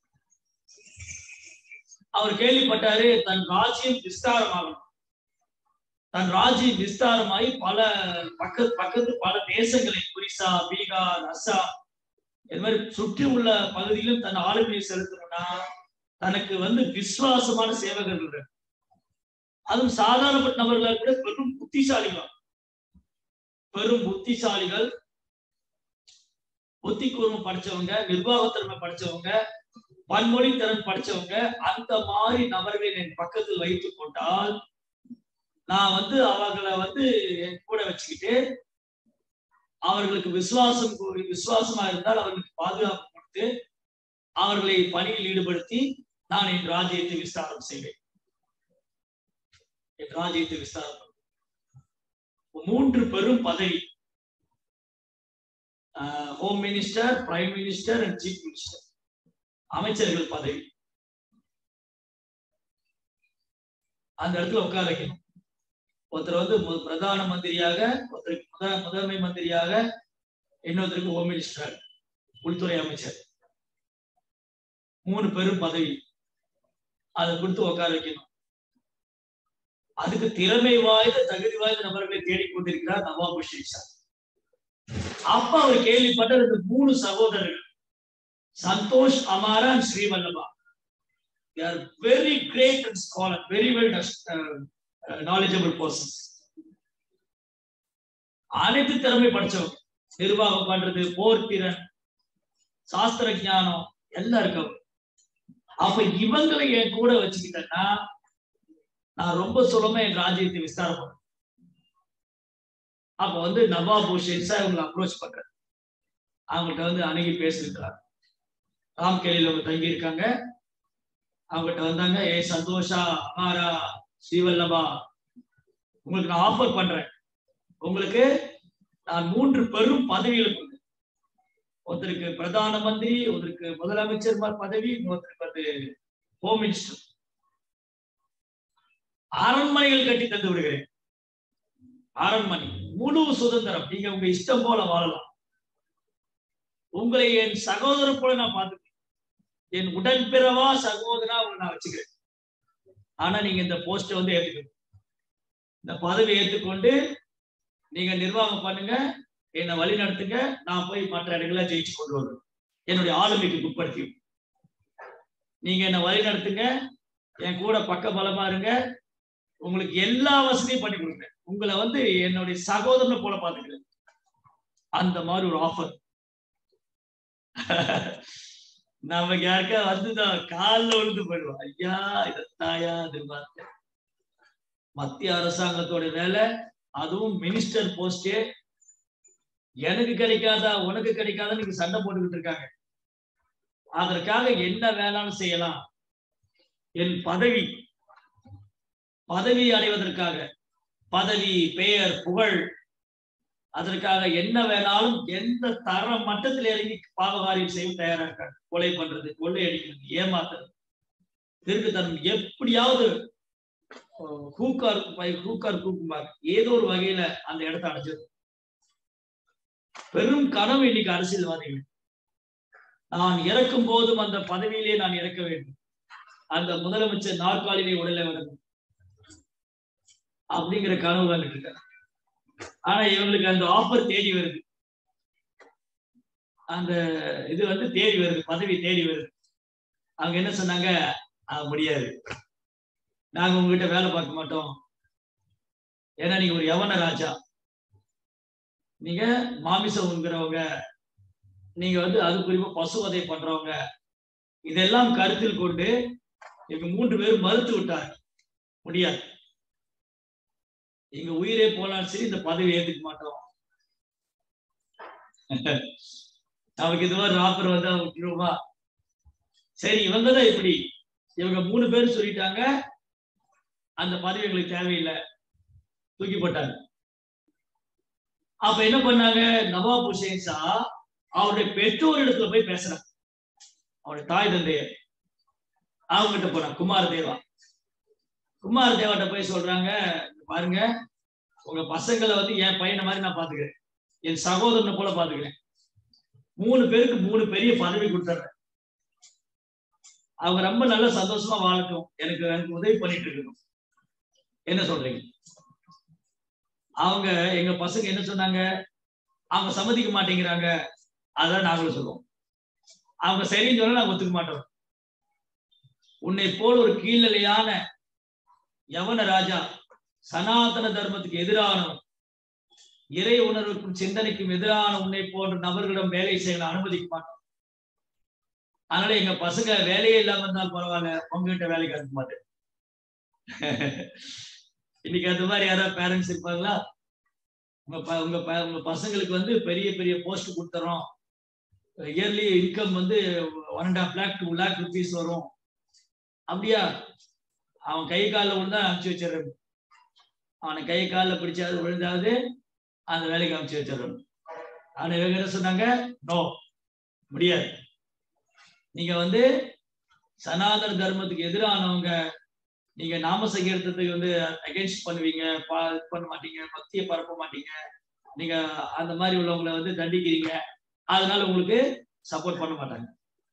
அவர் கேள்விப்பட்டாரு தன் ராஜ்யம் விஸ்தாரமாகணும் தன் ராஜ்யம் விஸ்தாரமாகி பல பக்க பக்கத்து பல தேசங்களை ஒரிசா பீகார் அஸ்ஸாம் இது மாதிரி சுற்றி உள்ள பகுதியிலும் தன் ஆளுமையை செலுத்தணும்னா தனக்கு வந்து விசுவாசமான சேவகர்கள் இருக்கு அதுவும் சாதாரணப்பட்ட நபர்களா கூட பெரும் புத்திசாலிகள் பெரும் புத்திசாலிகள் புத்தி கூர்மம் படிச்சவங்க நிர்வாகத்திறமை படிச்சவங்க பன்மொழி திறன் படிச்சவங்க அந்த மாதிரி நபர்களை என் பக்கத்தில் வைத்துக் கொண்டால் நான் வந்து அவர்களை வந்து என் கூட வச்சுக்கிட்டு அவர்களுக்கு விசுவாசம் விசுவாசமா இருந்தால் அவர்களுக்கு பாதுகாப்பு கொடுத்து அவர்களை பணியில் ஈடுபடுத்தி நான் என் ராஜ்யத்தை விஸ்தாரம் செய்வேன் என் ராஜ்யத்தை விஸ்தாரம் மூன்று பெரும் பதவி home minister prime minister and chief minister அமைச்சர்கள் பதவி அந்த இடத்துல உட்கார வைக்கணும் ஒருத்தர் வந்து பிரதான மந்திரியாக ஒருத்தருக்கு முத முதன்மை மந்திரியாக இன்னொருத்தருக்கு ஹோம் மினிஸ்டர் உள்துறை அமைச்சர் மூணு பெரும் பதவி அதை கொடுத்து உட்கார வைக்கணும் அதுக்கு திறமை வாய்ந்த தகுதி வாய்ந்த நபர்களை தேடிக்கொண்டிருக்கிறார் நவாப் ஹுசேன் சார் அப்ப அவர் கேள்விப்பட்ட இந்த மூணு சகோதரர்கள் Santosh Amara and Srivallabha they are very great and scholar very well uh, uh, knowledgeable persons அனைத்து திறமை படிச்சவங்க நிர்வாகம் பண்றது போர் திறன் சாஸ்திர ஞானம் எல்லாம் இருக்கு அப்ப இவங்களை என் கூட வச்சுக்கிட்டேன்னா நான் ரொம்ப சுலமா என் ராஜ்யத்தை விஸ்தாரம் பண்ணேன் அப்ப வந்து நவாப் ஹுசேன் சார் இவங்களை அப்ரோச் பண்றேன் அவங்கள்ட்ட வந்து அணுகி பேசிருக்கிறார் ராம்கேலியில் அவங்க தங்கி இருக்காங்க அவங்ககிட்ட வந்தாங்க ஏ சந்தோஷா அமாரா ஸ்ரீவல்லபா உங்களுக்கு நான் ஆஃபர் பண்றேன் உங்களுக்கு நான் மூன்று பெரும் பதவிகளை கொடுங்க ஒருத்தருக்கு பிரதான மந்திரி ஒருத்தருக்கு முதலமைச்சர் பதவி ஒருத்தருக்கு வந்து ஹோம் மினிஸ்டர் அரண்மனைகள் கட்டி தந்து விடுகிறேன் அரண்மனை முழு சுதந்திரம் நீங்க உங்க இஷ்டம் போல வாழலாம் உங்களை என் சகோதரர் போல நான் பார்த்துக்கிறேன் என் உடன்பிறவா சகோதரா உங்களை நான் வச்சுக்கிறேன் ஆனா நீங்க இந்த போஸ்ட வந்து ஏத்துக்கணும் இந்த பதவி ஏற்றுக்கொண்டு நீங்க நிர்வாகம் பண்ணுங்க என்னை வழி நடத்துங்க நான் போய் மற்ற இடங்கள ஜெயிச்சு கொண்டு வருவேன் என்னுடைய ஆளுமைக்கு உட்படுத்தி நீங்க என்ன வழி நடத்துங்க என் கூட பக்க பலமா இருங்க உங்களுக்கு எல்லா வசதியும் பண்ணி கொடுங்க உங்களை வந்து என்னுடைய சகோதரனை போல பாத்துக்கிறேன் அந்த மாதிரி ஒரு ஆஃபர் நமக்கு யாருக்கா வந்துதான் காலில் விழுந்து போயிடுவோம் ஐயா இதத்தாயா எதிர்பார்த்தேன் மத்திய அரசாங்கத்தோட வேலை அதுவும் மினிஸ்டர் போஸ்டே எனக்கு கிடைக்காதா உனக்கு கிடைக்காதா நீங்க சண்டை போட்டுக்கிட்டு இருக்காங்க அதற்காக என்ன வேணாலும் செய்யலாம் என் பதவி பதவி அடைவதற்காக பதவி பெயர் புகழ் அதற்காக என்ன வேணாலும் எந்த தர மட்டத்தில் இறங்கி பாவகாரியம் செய்ய தயாரா இருக்காங்க கொலை பண்றது கொள்ளை அடிக்கிறது ஏமாத்துறது திருட்டுத்தனம் எப்படியாவது ஹூக்கார் ஹூக்கார் கூக்குமார் ஏதோ ஒரு வகையில அந்த இடத்தை அடைஞ்சது பெரும் கனவு இன்னைக்கு அரசியல்வாதிகள் நான் இறக்கும் போதும் அந்த பதவியிலே நான் இறக்க வேண்டும் அந்த முதலமைச்சர் நாற்காலிலே உடல வேண்டும் அப்படிங்கிற கனவு வந்துட்டு இருக்காங்க ஆனா இவங்களுக்கு அந்த ஆஃபர் தேடி வருது அந்த இது வந்து தேடி வருது பதவி தேடி வருது அவங்க என்ன சொன்னாங்க "ஆ, முடியாது நாங்க உங்ககிட்ட வேலை பார்க்க மாட்டோம் ஏன்னா நீங்க ஒரு யவன ராஜா நீங்க மாமிசம் உண்கிறவங்க நீங்க வந்து அது குறிப்பா பசுவதை பண்றவங்க இதெல்லாம் கருத்தில் கொண்டு எங்க மூன்று பேரும் மறுத்து விட்டார் முடியாது எங்க உயிரே போனாலும் சரி இந்த பதவி ஏத்துக்க மாட்டோம் நமக்கு இது மாதிரி ஆஃபர் வந்தா விட்டுருவோமா சரி இவங்க தான் இப்படி இவங்க மூணு பேர் சொல்லிட்டாங்க அந்த பதவி எங்களுக்கு தேவையில்லை தூக்கி போட்டாங்க அப்ப என்ன பண்ணாங்க நவாப் ஹுசேன் ஷா அவருடைய பெற்றோர் இடத்துல போய் பேசுறாங்க அவருடைய தாய் தந்தையர் அவங்க கிட்ட போனாங்க குமார தேவா குமார தேவாட்ட போய் சொல்றாங்க "இங்க பாருங்க உங்க பசங்களை வந்து என் பையனை மாதிரி நான் பாத்துக்கிறேன் என் சகோதரனை போல பாத்துக்கிறேன் மூணு பேருக்கு மூணு பெரிய பதவி கொடுத்துட்றேன் அவங்க ரொம்ப நல்ல சந்தோஷமா வாழட்டும் எனக்கு எனக்கு உதவி பண்ணிட்டு இருக்கணும் என்ன சொல்றீங்க அவங்க எங்க பசங்க என்ன சொன்னாங்க அவங்க சம்மதிக்க மாட்டேங்கிறாங்க அதான் நாங்களும் சொல்லுவோம் அவங்க சரின்னு சொன்னா நாங்க ஒத்துக்க மாட்டோம் உன்னை போல் ஒரு கீழ்நிலையான யவன ராஜா சனாதன தர்மத்துக்கு எதிரானவன் இறை உணர்வுக்கும் சிந்தனைக்கும் எதிரான உன்னை போன்ற நபர்களிடம் வேலை செய்ய நான் அனுமதிக்க மாட்டோம் அதனால எங்க பசங்க வேலையே இல்லாம இருந்தாலும் பரவாயில்ல உங்ககிட்ட வேலைக்கு அனுப்ப மாட்டேன் இன்னைக்கு அந்த மாதிரி யாராவது பேரண்ட்ஸ் இருப்பாங்களா உங்க ப- உங்க ப- உங்க பசங்களுக்கு வந்து பெரிய பெரிய போஸ்ட் கொடுத்துறோம் இயர்லி இன்கம் வந்து one and half lakh two lakh rupees வரும் அப்படியா அவன் கை காலில் விழுந்தா அனுப்பிச்சு வச்சிடறது அவனை கை காலில் பிடிச்சாது விழுந்தாவது அந்த வேலைக்கு அனுப்பிச்சு வச்சிடறது ஆனா இவங்க என்ன சொன்னாங்க நோ முடியாது நீங்க வந்து சனாதன தர்மத்துக்கு எதிரானவங்க நீங்க நாம சங்கீர்த்தத்துக்கு வந்து அகேன்ஸ்ட் பண்ணுவீங்க பா- இது பண்ண மாட்டீங்க பக்தியை பரப்ப மாட்டீங்க நீங்க அந்த மாதிரி உள்ளவங்களை வந்து தண்டிக்கிறீங்க அதனால உங்களுக்கு சப்போர்ட் பண்ண மாட்டாங்க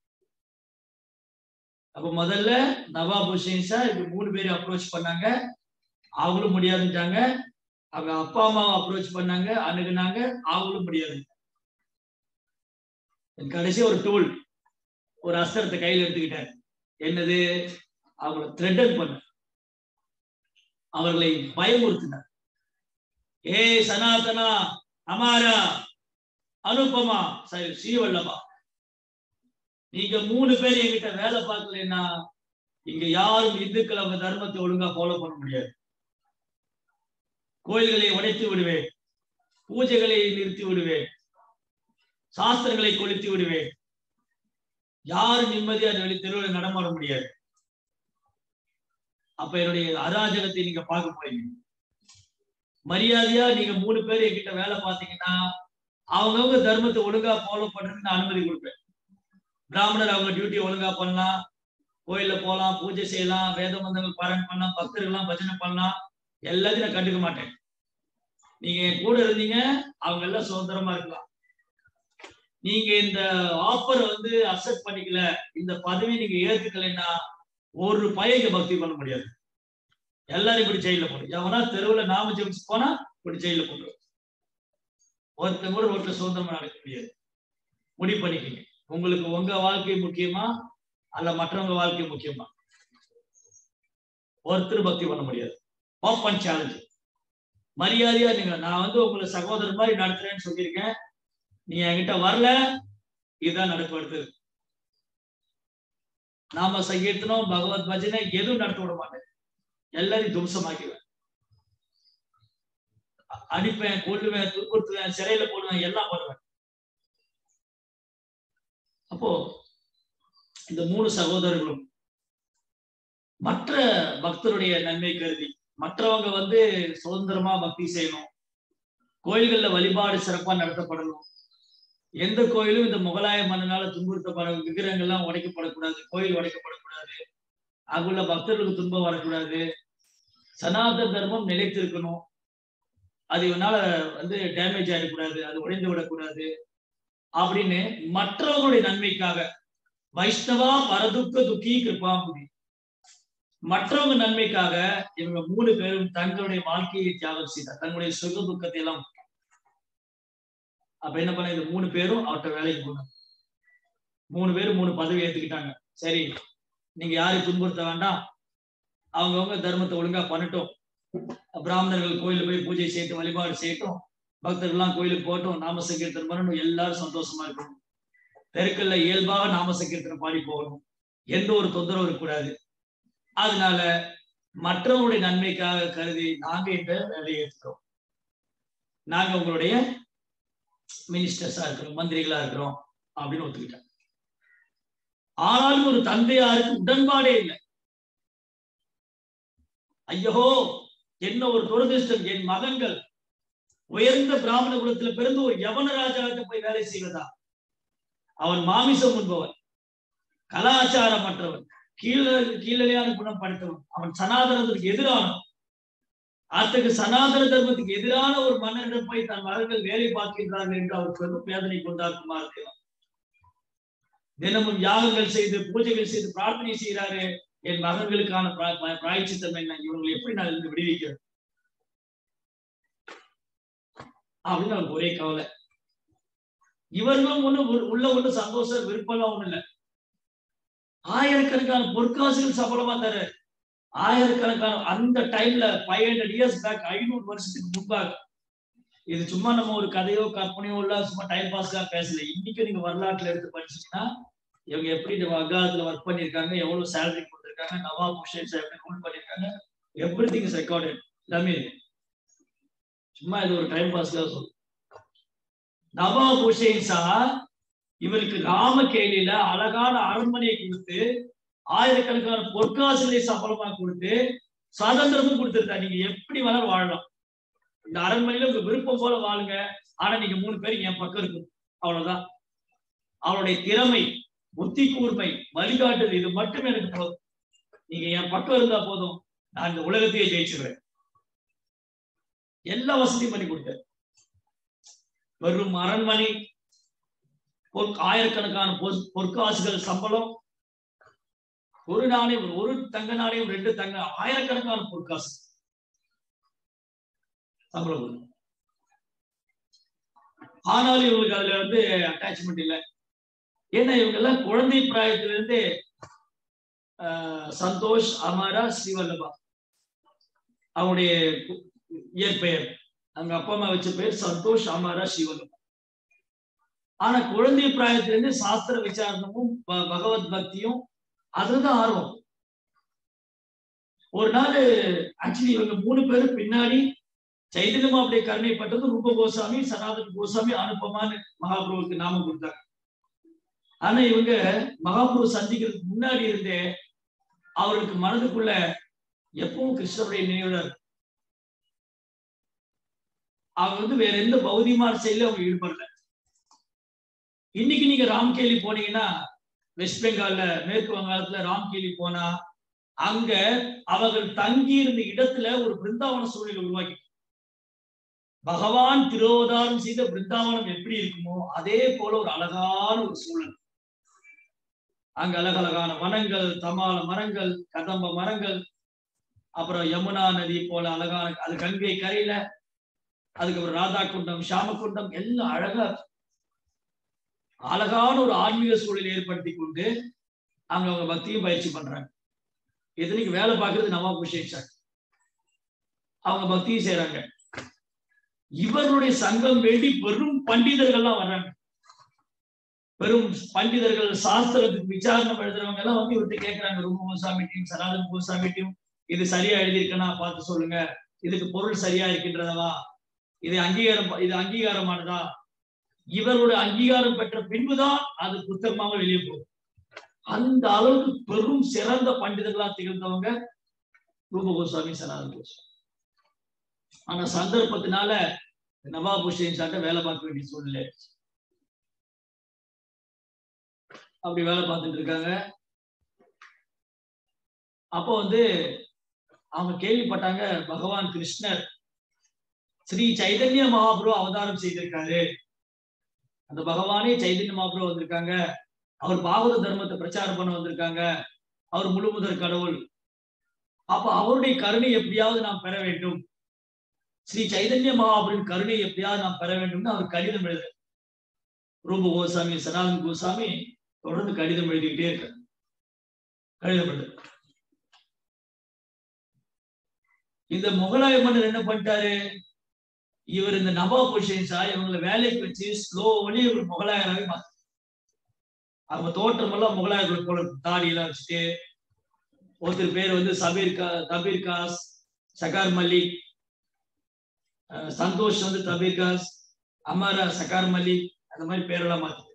அப்ப முதல்ல நவாப் ஹுசேன் சார் இப்படி மூணு பேரும் அப்ரோச் பண்ணாங்க அவங்களும் முடியாதுட்டாங்க அவங்க அப்பா அம்மாவை அப்ரோச் பண்ணாங்க அணுகுனாங்க அவங்களும் முடியாது கடைசி ஒரு டூல் ஒரு அஸ்திரத்தை கையில் எடுத்துக்கிட்டார் என்னது அவங்களை த்ரெட்டன் பண்ண அவர்களை பயமுறுத்தினார் ஏ சனாதனா அமாரா அனுபமா சரி ஸ்ரீவல்லபா நீங்க மூணு பேர் என்கிட்ட வேலை பார்க்கலைன்னா இங்க யாரும் இந்துக்கள் அவங்க தர்மத்தை ஒழுங்கா ஃபாலோ பண்ண முடியாது கோயில்களை உடைத்து விடுவேன் பூஜைகளை நிறுத்தி விடுவேன் சாஸ்திரங்களை கொளுத்தி விடுவேன் யாரும் நிம்மதியா அந்த வெளி தெருவில் நடமாட முடியாது அப்ப என்னுடைய அராஜகத்தை நீங்க பார்க்க போறீங்க மரியாதையா நீங்க மூணு பேர் என்கிட்ட வேலை பார்த்தீங்கன்னா அவங்கவுங்க தர்மத்தை ஒழுங்கா ஃபாலோ பண்றதுக்கு நான் அனுமதி கொடுப்பேன் பிராமணர் அவங்க டியூட்டி ஒழுங்கா பண்ணலாம் கோயில்ல போலாம் பூஜை செய்யலாம் வேத மந்தங்கள் பாராயணம் பண்ணலாம் பக்தர்கள்லாம் பஜனை பண்ணலாம் எல்லாத்தையும் நான் கண்டுக்க மாட்டேன் நீங்க என் கூட இருந்தீங்க அவங்க எல்லாம் சுதந்திரமா இருக்கலாம் நீங்க இந்த ஆஃபரை வந்து அக்செப்ட் பண்ணிக்கல இந்த பதவி நீங்க ஏத்துக்கலைன்னா ஒரு பையங்க பக்தி பண்ண முடியாது எல்லாரும் இப்படி ஜெயில போடும் எவனா தெருவுல நாம ஜெபிச்சு போனா இப்படி ஜெயில போட்டுரும் ஒருத்தன் கூட ரோட்ல சுதந்திரமா நடக்க முடியாது முடிவு பண்ணிக்கங்க உங்களுக்கு உங்க வாழ்க்கை முக்கியமா அல்ல மற்றவங்க வாழ்க்கை முக்கியமா ஒருத்தர் பக்தி பண்ண முடியாது ஓப்பன் சேலஞ்சு மரியாதையா நீங்க நான் வந்து உங்களை சகோதரர் மாதிரி நடத்துறேன்னு சொல்லியிருக்கேன் நீங்க என்கிட்ட வரல இதுதான் நடக்கும் அடுத்தது நாம சங்கீர்த்தனம் பகவத் பஜனை எதுவும் நடத்த விட மாட்டேன் எல்லாரையும் தும்சமாக்கிடுவேன் அ- அடிப்பேன் கொல்லுவேன் துன்புறுத்துவேன் சிறையில போடுவேன் எல்லாம் பண்ணுவேன் அப்போ இந்த மூணு சகோதரர்களும் மற்ற பக்தருடைய நன்மை கருதி மற்றவங்க வந்து சுதந்திரமா பக்தி செய்யணும் கோயில்கள்ல வழிபாடு சிறப்பா நடத்தப்படணும் எந்த கோயிலும் இந்த முகலாய மன்னனால துன்புறுத்தப்பட விக்கிரகங்கள்லாம் உடைக்கப்படக்கூடாது கோயில் உடைக்கப்படக்கூடாது அங்குள்ள பக்தர்களுக்கு துன்பம் வரக்கூடாது சனாதன தர்மம் நிலைத்திருக்கணும் அது இவனால வந்து டேமேஜ் ஆயிடக்கூடாது அது உடைந்து விடக்கூடாது அப்படின்னு மற்றவங்களுடைய நன்மைக்காக வைஷ்ணவா பரதுக்க துக்கி கிருபாம்புதி மற்றவங்க நன்மைக்காக இவங்க மூணு பேரும் தங்களுடைய வாழ்க்கையை தியாகம் செய்தார் தங்களுடைய சுக துக்கத்தை எல்லாம் அப்ப என்ன பண்ண இந்த மூணு பேரும் அவர்கிட்ட வேலைக்கு போனாங்க மூணு பேரும் மூணு பதவி ஏத்துக்கிட்டாங்க சரி நீங்க யாரும் துன்புறுத்த வேண்டாம் அவங்கவுங்க தர்மத்தை ஒழுங்கா பண்ணட்டும் பிராமணர்கள் கோயிலுக்கு போய் பூஜை செய்யட்டும் வழிபாடு செய்யட்டும் பக்தர்கள்லாம் கோயிலுக்கு போகட்டும் நாம சங்கீர்த்தனம் பண்ணணும் எல்லாரும் சந்தோஷமா இருக்கணும் தெருக்கல்ல இயல்பாக நாம சங்கீர்த்தனம் பாடி போகணும் எந்த ஒரு தொந்தரவும் இருக்கக்கூடாது அதனால மற்றவங்களுடைய நன்மைக்காக கருதி நாங்க இந்த வேலையை ஏற்றுக்கிறோம் நாங்க உங்களுடைய மினிஸ்டர்ஸா இருக்கிறோம் மந்திரிகளா இருக்கிறோம் அப்படின்னு ஒத்துக்கிட்டாங்க ஆனாலும் ஒரு தந்தையாருக்கு உடன்பாடே இல்லை ஐயோ என்ன ஒரு துரதிருஷ்டம் என் மகன்கள் உயர்ந்த பிராமண குலத்துல பிறந்து ஒரு யவன ராஜாவுக்கு போய் வேலை செய்வதா அவன் மாமிசம் உண்பவன் கலாச்சாரமற்றவன் கீழ கீழலையான குணம் படைத்தவன் அவன் சனாதனத்துக்கு எதிரானவன் அத்தகைய சனாதன தர்மத்துக்கு எதிரான ஒரு மன்னரிடம் போய் தன் மகன்கள் வேலை பார்க்கின்றார்கள் என்று அவர் பெரும் வேதனை கொண்டார் குமாரதேவன் தினமும் யாகங்கள் செய்து பூஜைகள் செய்து பிரார்த்தனை செய்கிறாரு என் மகன்களுக்கான பிராய்ச்சித்தம் என்ன இவங்களை எப்படி நான் இருந்து விடுவிக்கிறேன் அப்படின்னு அவருக்கு ஒரே கவலை இவர்களும் ஒண்ணு உள்ள ஒண்ணு சந்தோஷம் விருப்பம்லாம் ஒண்ணு இல்லை ஆயிரக்கணக்கான பொற்காசுகள் சபலமா தர ஆயிரக்கணக்கான அந்த டைம்ல ஃபைவ் ஹண்ட்ரட் இயர்ஸ் பேக் ஐநூறு வருஷத்துக்கு முன்பாக இது சும்மா நம்ம ஒரு கதையோ கற்பனையோ இல்ல சும்மா டைம் பாஸ்க்காக பேசல இன்னைக்கு நீங்க வரலாற்றுல எடுத்து படிச்சீங்கன்னா இவங்க எப்படி இந்த அகாலத்துல ஒர்க் பண்ணிருக்காங்க எவ்வளவு சேலரி கொடுத்துருக்காங்க நவாப் ஹுசேன் எப்படி ரூல் பண்ணிருக்காங்க எவ்ரி திங் இஸ் ரெக்கார்டட் எல்லாமே சும்மா இது ஒரு டைம் பாஸ்க்காக சொல்லு நவாப் ஹுசேன் ஷா இவருக்கு ராமகேலியில அழகான அரண்மனையை கொடுத்து ஆயிரக்கணக்கான பொற்காசுகளை சம்பளமா கொடுத்து சுதந்திரமும் கொடுத்துருக்கா நீங்க எப்படி வேணாலும் வாழலாம் இந்த அரண்மனையில உங்க விருப்பம் போல வாழுங்க ஆனா நீங்க மூணு பேரும் என் பக்கம் இருக்கும் அவ்வளவுதான் அவளுடைய திறமை புத்தி கூர்மை வழிகாட்டுது இது மட்டும் எனக்கு போதும் நீங்க என் பக்கம் இருந்தா போதும் நான் இந்த உலகத்தையே ஜெயிச்சிருவேன் எல்லா வசதியும் பண்ணி கொடுத்தேன் வெறும் அரண்மனை ஆயிரக்கணக்கான பொற்காசுகள் சம்பளம் ஒரு நாணயம் ஒரு தங்க நாணயம் ரெண்டு தங்க ஆயிரக்கணக்கான பொற்காசு சம்பளம் ஆனாலும் இவங்களுக்கு அதுல வந்து அட்டாச்மெண்ட் இல்லை ஏன்னா இவங்க எல்லாம் குழந்தை பிராயத்துல இருந்து சந்தோஷ் அமாரா ஸ்ரீவல்லபா அவங்களுடைய இயற்பெயர் அவங்க அப்பா அம்மா வச்ச பெயர் சந்தோஷ் அமாரா ஸ்ரீவல்லபா ஆனா குழந்தை பிராயத்துல இருந்து சாஸ்திர விசாரணமும் பகவத் பக்தியும் அதுதான் ஆர்வம் ஒரு நாள் ஆக்சுவலி இவங்க மூணு பேரும் பின்னாடி சைதன்யமா அப்படியே கருணைப்பட்டது ரூப கோசாமி சனாதன கோசாமி அனுப்பமான்னு மகாபுருவுக்கு நாமம் கொடுத்தாங்க ஆனா இவங்க மகாபுரு சந்திக்கிறதுக்கு முன்னாடி இருந்தே அவருக்கு மனதுக்குள்ள எப்பவும் கிருஷ்ணருடைய நினைவுல இருக்கு அவங்க வந்து வேற எந்த பௌதிகமான செயல அவங்க ஈடுபடல இன்னைக்கு நீங்க ராம்கேலி போனீங்கன்னா வெஸ்ட் பெங்கால்ல மேற்கு வங்காளத்துல ராம்கேலி போனா அங்க அவர்கள் தங்கி இருந்த இடத்துல ஒரு பிருந்தாவன சூழலை உருவாக்கி பகவான் திருவதாரம் செய்த பிருந்தாவனம் எப்படி இருக்குமோ அதே போல ஒரு அழகான ஒரு சூழல் அங்க அழகழகான வனங்கள் தமால மரங்கள் கதம்ப மரங்கள் அப்புறம் யமுனா நதி போல அழகான அது கங்கை கரையில அதுக்கப்புறம் ராதா குண்டம் ஷாம குண்டம் எல்லாம் அழகா அழகான ஒரு ஆன்மீக சூழலை ஏற்படுத்தி கொண்டு அங்க அவங்க பக்தியும் பயிற்சி பண்றாங்க எத்தனைக்கு வேலை பார்க்கறது நவாப் ஹுசேன் சார் அவங்க பக்தியும் செய்யறாங்க இவருடைய சங்கம் வேண்டி பெரும் பண்டிதர்கள்லாம் வர்றாங்க பெரும் பண்டிதர்கள் சாஸ்திரத்துக்கு விசாரணை எழுதுறவங்க எல்லாம் வந்து இவர்கிட்ட கேட்கிறாங்க ரூப கோசாமிட்டையும் சனாதன் கோசாமிட்டையும் இது சரியா எழுதியிருக்கனா பார்த்து சொல்லுங்க இதுக்கு பொருள் சரியா இருக்கின்றதவா இது அங்கீகாரம் இது அங்கீகாரமானதா இவருடைய அங்கீகாரம் பெற்ற பின்புதான் அது புத்தகமாக வெளியே போகும் அந்த அளவுக்கு பெரும் சிறந்த பண்டிதர்களா திகழ்ந்தவங்க ரூப கோஸ்வாமி சனாதன் கோஸ்வாமி ஆனா சந்தர்ப்பத்தினால நவாப் ஹுசேன் சாட்ட வேலை பார்க்க வேண்டிய சூழ்நிலை அப்படி வேலை பார்த்துட்டு இருக்காங்க அப்போ வந்து அவங்க கேள்விப்பட்டாங்க பகவான் கிருஷ்ணர் ஸ்ரீ சைதன்ய மகாபுரு அவதாரம் செய்திருக்காரு அந்த பகவானே சைதன்ய மகாபுரு வந்திருக்காங்க அவர் பாகவத தர்மத்தை பிரச்சாரம் பண்ண வந்திருக்காங்க அவர் முழு முதற் கடவுள் அப்ப அவருடைய கருணை எப்படியாவது நாம் பெற வேண்டும் ஸ்ரீ சைதன்ய மகாபுரின் கருணை எப்படியாவது நாம் பெற வேண்டும்னு அவர் கடிதம் எழுது ரூப கோசாமி சனாதன் கோசாமி தொடர்ந்து கடிதம் எழுதிக்கிட்டே இருக்காரு கடிதம் எழுது இந்த முகலாய மன்னர் என்ன பண்ணிட்டாரு இவர் இந்த நவாப் ஹுசேன் ஷா இவங்களை வேலைக்கு வச்சு ஸ்லோலி இவர் முகலாயராகவே மாத்த அவங்க தோற்றம் எல்லாம் முகலாயர்கள் போல தாடி எல்லாம் வச்சுட்டு ஒருத்தர் பேர் வந்து சபீர் கா தபீர் காஸ் சகார் மல்லிக் சந்தோஷ் வந்து தபீர் காஸ் அமரா சகார் மல்லிக் அந்த மாதிரி பேரெல்லாம் மாத்தி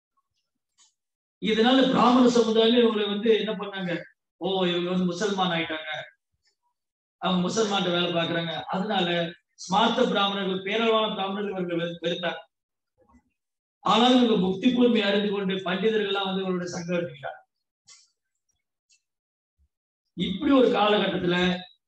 இதனால பிராமண சமுதாயம் இவங்களை வந்து என்ன பண்ணாங்க ஓ இவங்க வந்து முசல்மான் ஆயிட்டாங்க அவங்க முசல்மான் வேலை பாக்குறாங்க அதனால ஸ்மார்த்த பிராமணர்கள் பேரளவான பிராமணர்கள் இவர்கள் வெறுத்தாங்க ஆனாலும் இவங்க முக்தி கூர்மை அறிந்து கொண்டு பண்டிதர்கள்லாம் வந்து இவரோட சங்கம் எடுத்துக்கிட்டாங்க இப்படி ஒரு காலகட்டத்துல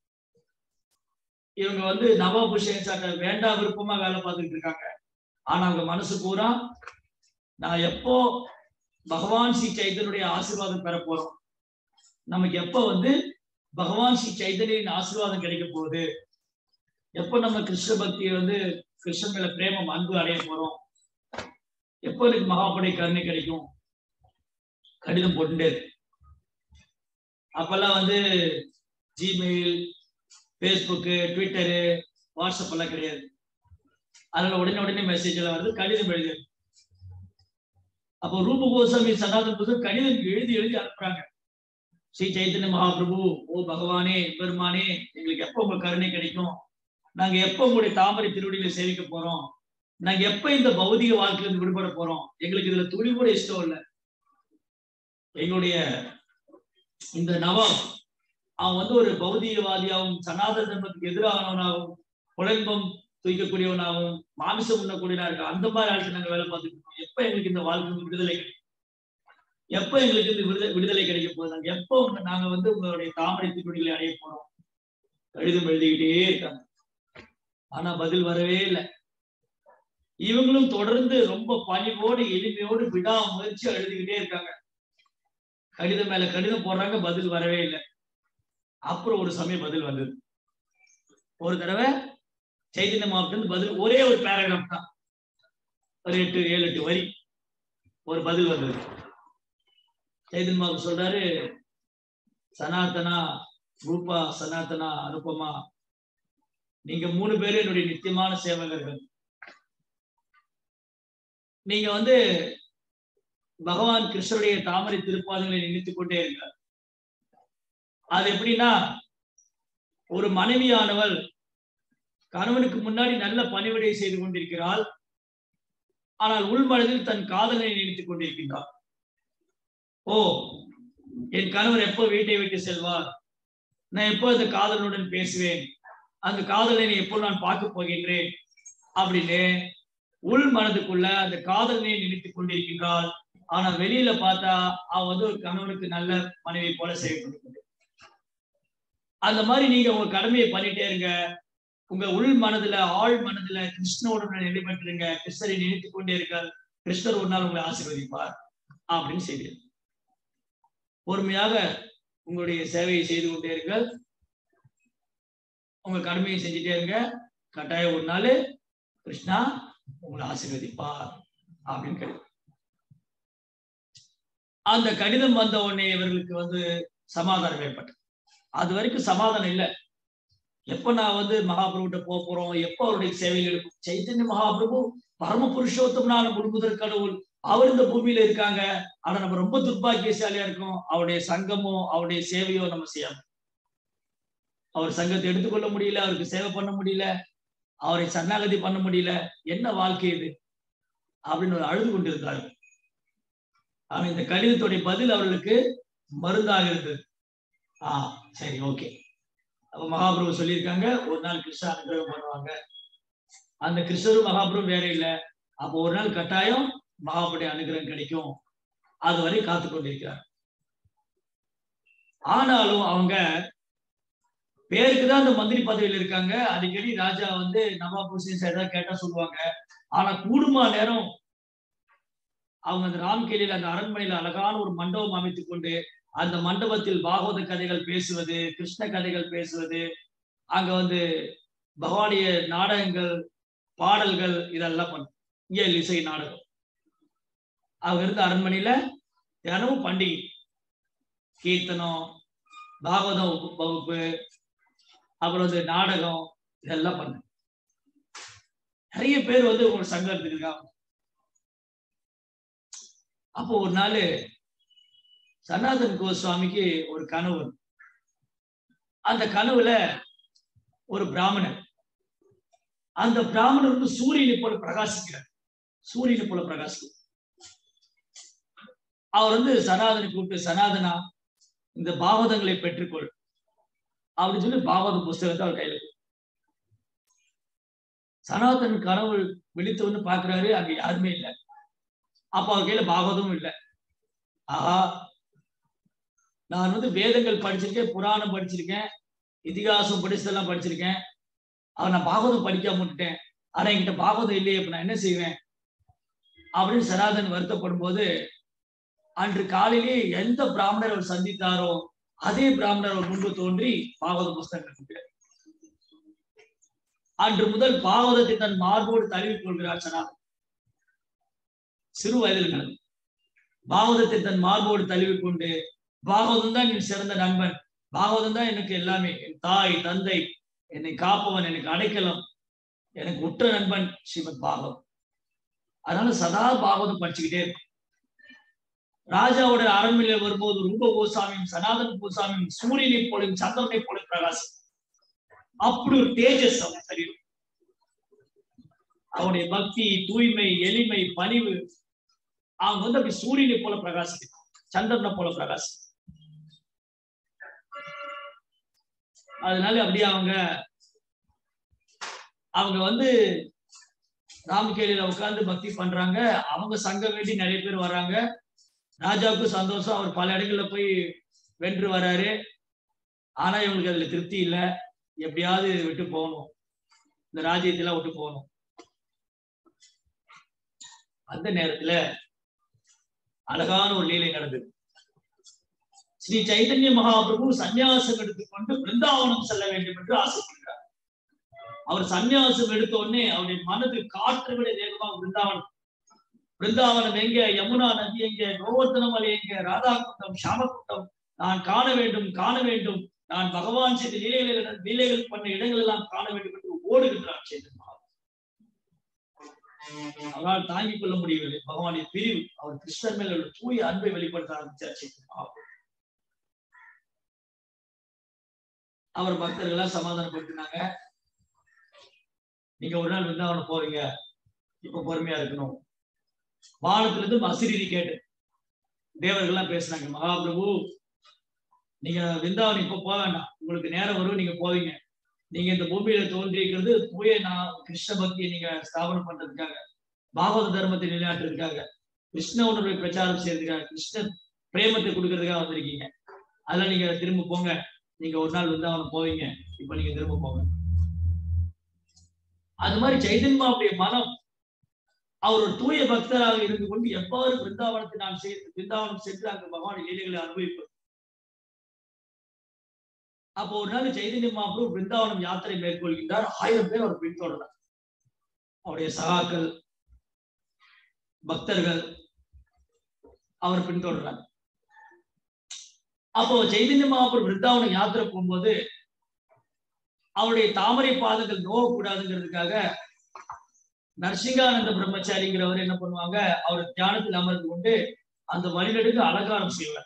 இவங்க வந்து நவாப் ஹுசேன் சாட்ட வேண்டா விருப்பமா வேலை பார்த்துட்டு இருக்காங்க ஆனா அவங்க மனசு பூரா நான் எப்போ பகவான் ஸ்ரீ சைத்தனுடைய ஆசீர்வாதம் பெற போறோம் நமக்கு எப்ப வந்து பகவான் ஸ்ரீ சைத்தன்யின் ஆசீர்வாதம் கிடைக்க போகுது எப்ப நம்ம கிருஷ்ண பக்தியை வந்து கிருஷ்ணன் மேல பிரேமம் அன்பு அடைய போறோம் எப்போ எனக்கு மகாபடை கருணை கிடைக்கும் கடிதம் போட்டுட்டே இருக்கு அப்பெல்லாம் வந்து ஜிமெயில் ஃபேஸ்புக்கு ட்விட்டரு வாட்ஸ்அப் எல்லாம் கிடையாது அதனால உடனே உடனே மெசேஜ் எல்லாம் வருது கடிதம் எழுதி அப்போ ரூப கோசாமி சனாதன் புத்தர் கடிதம் எழுதி எழுதி அனுப்புறாங்க ஸ்ரீ சைத்தன்ய மகாபிரபு ஓ பகவானே பெருமானே எங்களுக்கு எப்போ உங்க கருணை கிடைக்கும் நாங்க எப்போ உங்களுடைய தாமரை திருவடியில சேவிக்க போறோம் நாங்க எப்ப இந்த பௌதிக வாழ்க்கையில இருந்து விடுபட போறோம் எங்களுக்கு இதுல துளி கூட இஷ்டம் இல்லை எங்களுடைய இந்த நவாப் அவன் வந்து ஒரு பௌதிகவாதியாகவும் சனாதன தர்மத்துக்கு எதிரானவனாகவும் குழம்பம் தூக்கக்கூடியவனாகவும் மாமிசம் உண்ணக்கூடியவனா இருக்க அந்த மாதிரி ஆளுக்கு நாங்க வேலை பார்த்துட்டு இருக்கோம் எப்ப எங்களுக்கு இந்த வாழ்க்கை விடுதலை எப்ப எங்களுக்கு இந்த விடுதலை விடுதலை கிடைக்க போகுது நாங்க எப்போ நாங்க வந்து உங்களுடைய தாமரை திருவடிகளை அடைய போறோம் கடிதம் எழுதிக்கிட்டே இருக்காங்க ஆனா பதில் வரவே இல்லை இவங்களும் தொடர்ந்து ரொம்ப பணிவோடு எளிமையோடு விடாமுயற்சி எழுதிக்கிட்டே இருக்காங்க கடிதம் மேல கடிதம் போடுறாங்க பதில் வரவே இல்லை அப்புறம் ஒரு சமயம் பதில் வந்தது ஒரு தடவை சைதன்ய மாவட்டம் பதில் ஒரே ஒரு பேராகிராஃப் தான் ஒரு எட்டு ஏழு எட்டு வரி ஒரு பதில் வந்தது சைதன்ய மாவட்டம் சொல்றாரு சனாதனா ரூபா சனாதனா அனுபமா நீங்க மூணு பேரும் என்னுடைய நித்தியமான சேவகர்கள் நீங்க வந்து பகவான் கிருஷ்ணருடைய தாமரை திருப்பாதங்களை நினைத்துக் கொண்டே இருக்கார் அது எப்படின்னா ஒரு மனைவியானவள் கணவனுக்கு முன்னாடி நல்ல பணிவிடை செய்து கொண்டிருக்கிறாள் ஆனால் உள்மனதில் தன் காதலை நினைத்துக் கொண்டிருக்கின்றார் ஓ என் கணவர் எப்போ வீட்டை விட்டு செல்வார் நான் எப்போ அந்த காதலனுடன் பேசுவேன் அந்த காதலனை எப்போ நான் பார்க்க போகின்றேன் அப்படின்னு உள் மனதுக்குள்ள அந்த காதலனை நினைத்துக் கொண்டிருக்கின்றாள் ஆனா வெளியில பார்த்தா அவன் வந்து ஒரு கணவனுக்கு நல்ல மனைவி போல செய்யப்பட்டு அந்த மாதிரி நீங்க உங்க கடமையை பண்ணிட்டே இருங்க உங்க உள் மனதுல ஆழ் மனதுல கிருஷ்ணோட நிலைப்பட்டுருங்க கிருஷ்ணரை நினைத்துக் கொண்டே இருக்கார் கிருஷ்ணர் ஒரு நாள் உங்களை ஆசீர்வதிப்பார் அப்படின்னு செய்தி பொறுமையாக உங்களுடைய சேவையை செய்து கொண்டே இருங்க உங்க கடமையை செஞ்சுட்டே இருங்க கட்டாயம் ஒரு நாள் கிருஷ்ணா உங்களை ஆசீர்வதிப்பார் அப்படின்னு கிடைக்கும் அந்த கடிதம் வந்த உடனே இவர்களுக்கு வந்து சமாதானம் ஏற்பட்டது அது வரைக்கும் சமாதானம் இல்லை எப்ப நான் வந்து மகாபிரபுட்ட போக போறோம் எப்ப அவருடைய சேவைகள் இருக்கும் சைத்தன்ய மகாபிரபு பரம புருஷோத்தமனான முழுமுதற் கடவுள் அவர் இந்த பூமியில இருக்காங்க ஆனா நம்ம ரொம்ப துர்பாக்கியசாலியா இருக்கோம் அவருடைய சங்கமோ அவருடைய சேவையோ நம்ம செய்யணும் அவர் சங்கத்தை எடுத்துக்கொள்ள முடியல அவருக்கு சேவை பண்ண முடியல அவரை சரணாகதி பண்ண முடியல என்ன வாழ்க்கை இது அப்படின்னு ஒரு அழுது கொண்டிருந்தார்கள் ஆனா இந்த கடிதத்துடைய பதில் அவர்களுக்கு மருந்தாக இருந்தது ஆஹ் சரி ஓகே அப்ப மகாபிரபு சொல்லியிருக்காங்க ஒரு நாள் கிருஷ்ண அனுகிரகம் பண்ணுவாங்க அந்த கிருஷ்ணரும் மகாபிரபு வேற இல்லை அப்போ ஒரு நாள் கட்டாயம் மகாபுடைய அனுகிரகம் கிடைக்கும் அது வரை காத்து கொண்டிருக்கிறார் ஆனாலும் அவங்க பேருக்கு தான் அந்த மந்திரி பதவியில் இருக்காங்க அடிக்கடி ராஜா வந்து நவாப் ஹுசேன் ஏதாவது கேட்டா சொல்லுவாங்க ஆனா கூடுமா நேரம் அவங்க அந்த ராம்கேலியில் அந்த அரண்மனையில அழகான ஒரு மண்டபம் அமைத்துக் கொண்டு அந்த மண்டபத்தில் பாகவத கதைகள் பேசுவது கிருஷ்ண கதைகள் பேசுவது அங்க வந்து பகவானிய நாடகங்கள் பாடல்கள் இதெல்லாம் பண்ணும் இயல் இசை நாடகம் அவங்க இருந்த அரண்மனையில தினமும் பண்டிகை கீர்த்தனம் பாகவதம் வகுப்பு அப்புறம் வந்து நாடகம் இதெல்லாம் பண்ண நிறைய பேர் வந்து உங்க சங்கத்துக்கு இருக்காங்க அப்போ ஒரு நாள் சனாதன் கோஸ்வாமிக்கு ஒரு கனவு அந்த கனவுல ஒரு பிராமணர் அந்த பிராமணர் வந்து சூரியனை போல பிரகாசிக்கிறார் சூரியனை போல பிரகாசிக்கிறார் அவர் வந்து சனாதனை கூப்பிட்டு சனாதனா இந்த பாவதங்களை பெற்றுக்கொள் அப்படின்னு சொல்லி பாவத புஸ்தகத்தை அவர் கையில சனாதன் கனவு விழித்து வந்து பாக்குறாரு அங்க யாருமே இல்லை அப்ப அவர் கையில பாகவதமும் இல்லை ஆஹா நான் வந்து வேதங்கள் படிச்சிருக்கேன் புராணம் படிச்சிருக்கேன் இதிகாசம் படிச்சதெல்லாம் படிச்சிருக்கேன் அவன் நான் பாகவதம் படிக்காம விட்டுட்டேன் ஆனா என்கிட்ட பாகவதம் இல்லையே இப்ப நான் என்ன செய்வேன் அப்படின்னு சனாதன் வருத்தப்படும் போது அன்று காலையிலே எந்த பிராமணர் அவர் சந்தித்தாரோ அதே பிராமணர் அவர் முன்பு தோன்றி பாகவத புஸ்தகம் அன்று முதல் பாகவதத்தை தன் மார்போடு தழுவி கொள்கிறார் சனாதன் சிறு வயதில் நடந்து பாகவதத்தை தன் மார்போடு தழுவி கொண்டு பாகவதம் தான் என் சிறந்த நண்பன் பாகவதம் தான் எனக்கு எல்லாமே என் தாய் தந்தை என்னை காப்பவன் எனக்கு அடைக்கலம் எனக்கு உற்ற நண்பன் ஸ்ரீமத் பாகவம் அதனால சதா பாகவதம் படிச்சுக்கிட்டே இருக்கும் ராஜாவோட அரண்மனையில் வரும்போது ரூப கோசாமியும் சனாதன கோசாமியும் சூரியனை போலும் சந்திரனை போல பிரகாசம் அப்படி ஒரு தேஜஸ் அவன் சரீரம் அவனுடைய பக்தி தூய்மை எளிமை பணிவு அவங்க வந்து அப்படி சூரியனை போல பிரகாசிக்கிறான் சந்திரனை போல பிரகாசம் அதனால அப்படியே அவங்க அவங்க வந்து ராமகேலியில உட்கார்ந்து பக்தி பண்றாங்க அவங்க சங்கம் வேண்டி நிறைய பேர் வர்றாங்க ராஜாவுக்கும் சந்தோஷம் அவர் பல இடங்கள்ல போய் வென்று வர்றாரு ஆனா இவங்களுக்கு அதுல திருப்தி இல்லை எப்படியாவது விட்டு போகணும் இந்த ராஜ்யத்தெல்லாம் விட்டு போகணும் அந்த நேரத்துல அழகான ஒரு லீலை நடந்தது ஸ்ரீ சைதன்ய மகாபிரபு சந்நியாசம் எடுத்துக்கொண்டு பிருந்தாவனம் செல்ல வேண்டும் என்று ஆசைப்படுகிறார் அவர் சந்நியாசம் எடுத்த உடனே அவருடைய மனது காற்று விட வேகமாக பிருந்தாவனம் பிருந்தாவனம் எங்க யமுனா நதி எங்க கோவர்த்தன மலை எங்க ராதாகுண்டம் ஷாமகுண்டம் நான் காண வேண்டும் காண வேண்டும் நான் பகவான் செய்த லீலைகள் லீலைகள் பண்ண இடங்கள் எல்லாம் காண வேண்டும் என்று ஓடுகின்றார் சேதன் அவரால் தாங்கிக் கொள்ள முடியவில்லை பகவானின் பிரிவு அவர் கிருஷ்ணர் மேல் உள்ள தூய அன்பை வெளிப்படுத்த ஆரம்பிச்சார் சேதன் அவர் பக்தர்களா சமாதானப்படுத்தினாங்க நீங்க ஒரு நாள் விருந்தாவனம் போறீங்க இப்ப பொறுமையா இருக்கணும் வானத்துல இருந்து மசிரீதி கேட்டு தேவர்கள்லாம் பேசுனாங்க மகாபிரபு நீங்க விருந்தாவனம் இப்ப போக வேண்டாம் உங்களுக்கு நேரம் வரும் நீங்க போவீங்க நீங்க இந்த பூமியில தோன்றியிருக்கிறது தூய நான் கிருஷ்ண பக்தியை நீங்க ஸ்தாபனம் பண்றதுக்காக பாகவத தர்மத்தை நிலைநாட்டுறதுக்காக கிருஷ்ண உணர்வை பிரச்சாரம் செய்யறதுக்காக கிருஷ்ண பிரேமத்தை கொடுக்கறதுக்காக வந்திருக்கீங்க அதெல்லாம் நீங்க திரும்ப போங்க நீங்க ஒரு நாள் விருந்தாவனம் போவீங்க இப்ப நீங்க திரும்ப போங்க அது மாதிரி சைதன்யாவுடைய மனம் அவர் ஒரு தூய பக்தராக இருந்து கொண்டு எவ்வாறு பிருந்தாவனத்தை நான் செய்து பிருந்தாவனம் சென்று அங்கு பகவான் லீலைகளை அனுபவிப்பது அப்போ ஒரு நாள் சைதன்ய மகாபுரு பிருந்தாவனம் யாத்திரை மேற்கொள்கின்றார் ஆயிரம் பேர் அவர் பின்தொடர்றார் அவருடைய சகாக்கள் பக்தர்கள் அவர் பின்தொடர்றார் அப்போ சைதன்ய மகாபுரு பிருந்தாவனம் யாத்திரை போகும்போது அவருடைய தாமரை பாதங்கள் நோகக்கூடாதுங்கிறதுக்காக நரசிங்கானந்த பிரம்மச்சாரிங்கிறவர் என்ன பண்ணுவாங்க அவர் தியானத்தில் அமர்ந்து கொண்டு அந்த வழிநடுக்கு அலங்காரம் செய்வார்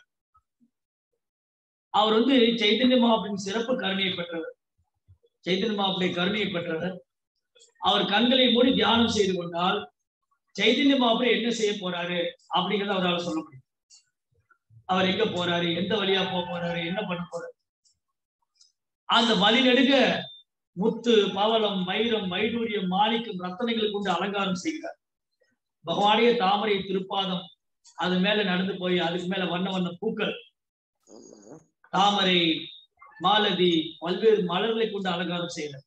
அவர் வந்து சைத்தன்ய மகாபின் சிறப்பு கருணையை பெற்றவர் சைத்தன்ய மகாபுடைய கருணையை பெற்றவர் அவர் கண்களை மூடி தியானம் செய்து கொண்டால் சைத்தன்ய மகாபுரி என்ன செய்ய போறாரு அப்படிங்கறத அவரால் சொல்ல முடியும் அவர் எங்க போறாரு எந்த வழியா போக போறாரு என்ன பண்ண போறாரு அந்த வழி நெடுக முத்து பவளம் வைரம் வைடூரியம் மாணிக்கம் ரத்தனைகளை கொண்டு அலங்காரம் செய்கிறார் பகவானிய தாமரை திருப்பாதம் அது மேல நடந்து போய் அதுக்கு மேல வண்ண வண்ண பூக்கள் தாமரை மாலதி பல்வேறு மலர்களை கொண்டு அலங்காரம் செய்கிறார்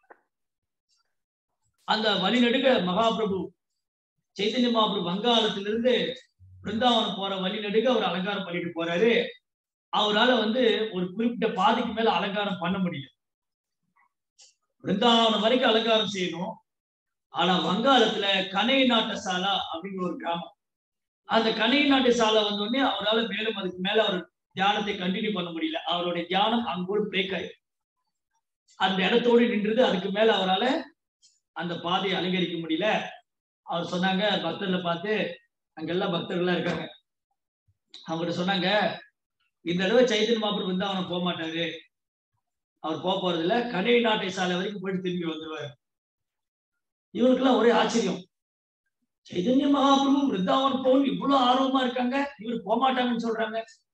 அந்த வழிநடுக மகாபிரபு சைத்தன்ய மகாபிரபு வங்காளத்திலிருந்து பிருந்தாவனம் போற வழிநடுக அவர் அலங்காரம் பண்ணிட்டு போறாரு அவரால் வந்து ஒரு குறிப்பிட்ட பாதிக்கு மேல அலங்காரம் பண்ண முடியும் பிருந்தாவனம் வரைக்கும் அலங்காரம் செய்யணும் ஆனா வங்காளத்துல கனை நாட்டசாலா அப்படிங்கிற ஒரு கிராமம் அந்த கனை நாட்டு சாலை வந்த உடனே அவரால் மேலும் அதுக்கு மேல அவர் தியானத்தை கண்டினியூ பண்ண முடியல அவருடைய தியானம் அங்கோடு பிரேக் ஆயிடுச்சு அந்த இடத்தோடு நின்றது அதுக்கு மேல அவரால் அந்த பாதையை அலங்கரிக்க முடியல அவர் சொன்னாங்க பக்தர்களை பார்த்து அங்கெல்லாம் பக்தர்கள்லாம் இருக்காங்க அவங்ககிட்ட சொன்னாங்க இந்த தடவை சைத்தன்ய மாபுரம் பிருந்தாவனம் போக மாட்டாரு அவர் போக போறது இல்ல கனை நாட்டை சாலை வரைக்கும் போயிட்டு திரும்பி வந்துருவாரு இவருக்கெல்லாம் ஒரே ஆச்சரியம் சைதன்ய மகாபிரபு பிருந்தாவனம் போகணும் இவ்வளவு ஆர்வமா இருக்காங்க இவர் போக மாட்டாங்கன்னு சொல்றாங்க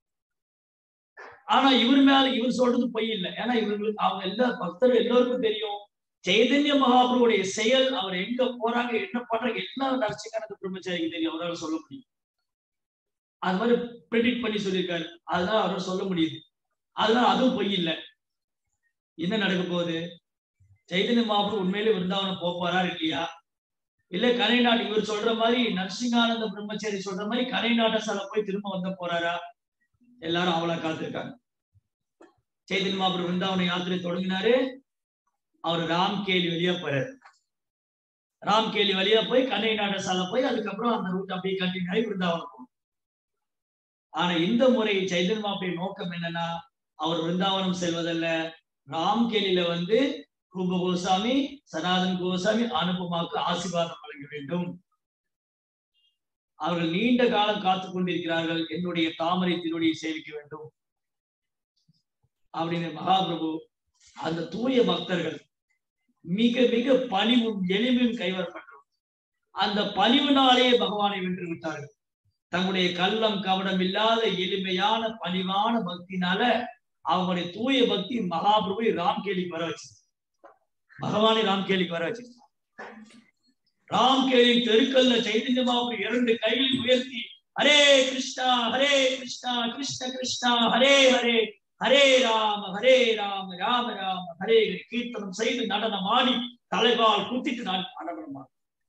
ஆனா இவர் மேல இவர் சொல்றது பொய் இல்லை ஏன்னா இவர்களுக்கு அவங்க எல்லா பக்தர் எல்லோருக்கும் தெரியும் சைதன்ய மகாபுருடைய செயல் அவர் எங்க போறாங்க என்ன பண்றாங்க எல்லாம் நரசிங்கானந்த பிரம்மச்சாரிக்கு தெரியும் அவரால் சொல்ல முடியும் அது மாதிரி ப்ரெடிக்ட் பண்ணி சொல்லியிருக்காரு அதனால அவரால் சொல்ல முடியுது அதனால அதுவும் பொய் இல்லை என்ன நடக்க போகுது சைதன்ய மகாபுரு உண்மையிலே விருந்தாவனம் போக போறாரு இல்லையா இல்ல கனை நாட்டு இவர் சொல்ற மாதிரி நரசிங்கானந்த பிரம்மச்சாரி சொல்ற மாதிரி கனை நாட்ட சாலை போய் திரும்ப வந்த போறாரா எல்லாரும் அவளா காத்திருக்காங்க சைதன்ய மகாபுரு விருந்தாவன யாத்திரை தொடங்கினாரு அவர் ராம்கேலி வழியா போறாரு ராம்கேலி வழியா போய் கண்ணை நாட சாலை போய் அதுக்கப்புறம் அந்த ரூட் அப்படியே கண்டினியூ ஆகி விருந்தாவனம் போகும் ஆனா இந்த முறை சைதன்ய மாப்பிடைய நோக்கம் என்னன்னா அவர் விருந்தாவனம் செல்வதல்ல ராம்கேலியில வந்து ரூப கோசாமி சனாதன் கோசாமி அனுபமாக்கு ஆசீர்வாதம் வழங்க வேண்டும் அவர்கள் நீண்ட காலம் காத்துக் கொண்டிருக்கிறார்கள் என்னுடைய தாமரை திருவடியை சேவிக்க வேண்டும் அப்படின்னு மகாபிரபு அந்த தூய பக்தர்கள் மிக மிக பணிவும் எளிமையும் கைவரப்பட்டோம் அந்த பணிவுனாலே பகவானை வென்று விட்டார்கள் தங்களுடைய கள்ளம் கவனம் இல்லாத எளிமையான பணிவான பக்தினால அவங்களுடைய தூய பக்தி மகாபிரபு ராம்கேலிக்கு வர வச்சு பகவானை ராம்கேலிக்கு வர வச்சு ராம்கேலி தெருக்கல்ல சைதன்ய மகாபிரபு இரண்டு கையில் உயர்த்தி ஹரே கிருஷ்ணா ஹரே கிருஷ்ணா கிருஷ்ண கிருஷ்ணா ஹரே ஹரே ஹரே ராம ஹரே ராம ராம ராம ஹரே ஹரே கீர்த்தனம் செய்து நடனம் ஆடி தலைவால் குத்திட்டு நான் நடனம்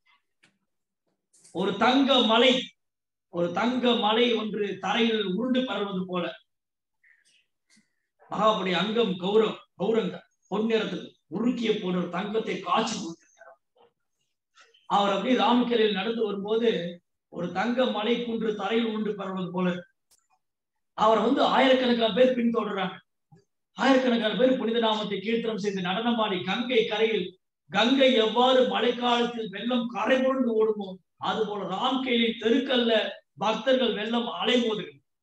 ஒரு தங்க மலை ஒரு தங்க மலை ஒன்று தரையில் உருண்டு பரவது போல மகாபுடைய அங்கம் கௌரம் கௌரங்க பொன்னிறத்துக்கு உருக்கிய போன்ற ஒரு தங்கத்தை காய்ச்சி கொடுத்திருக்கிறார் அவர் அப்படி ராமக்கரையில் நடந்து வரும்போது ஒரு தங்க மலை குன்று தரையில் உருண்டு பரவது போல அவரை வந்து ஆயிரக்கணக்கான பேர் பின்தொடர்றாங்க ஆயிரக்கணக்கான பேர் புனித நாமத்தை கீர்த்தனம் செய்து நடனமாடி கங்கை கரையில் கங்கை எவ்வாறு மழைக்காலத்தில் வெள்ளம் கரை புரண்டு ஓடுமோ அது போல ராம்கேலின் தெருக்கல்ல பக்தர்கள் வெள்ளம் அலைமோது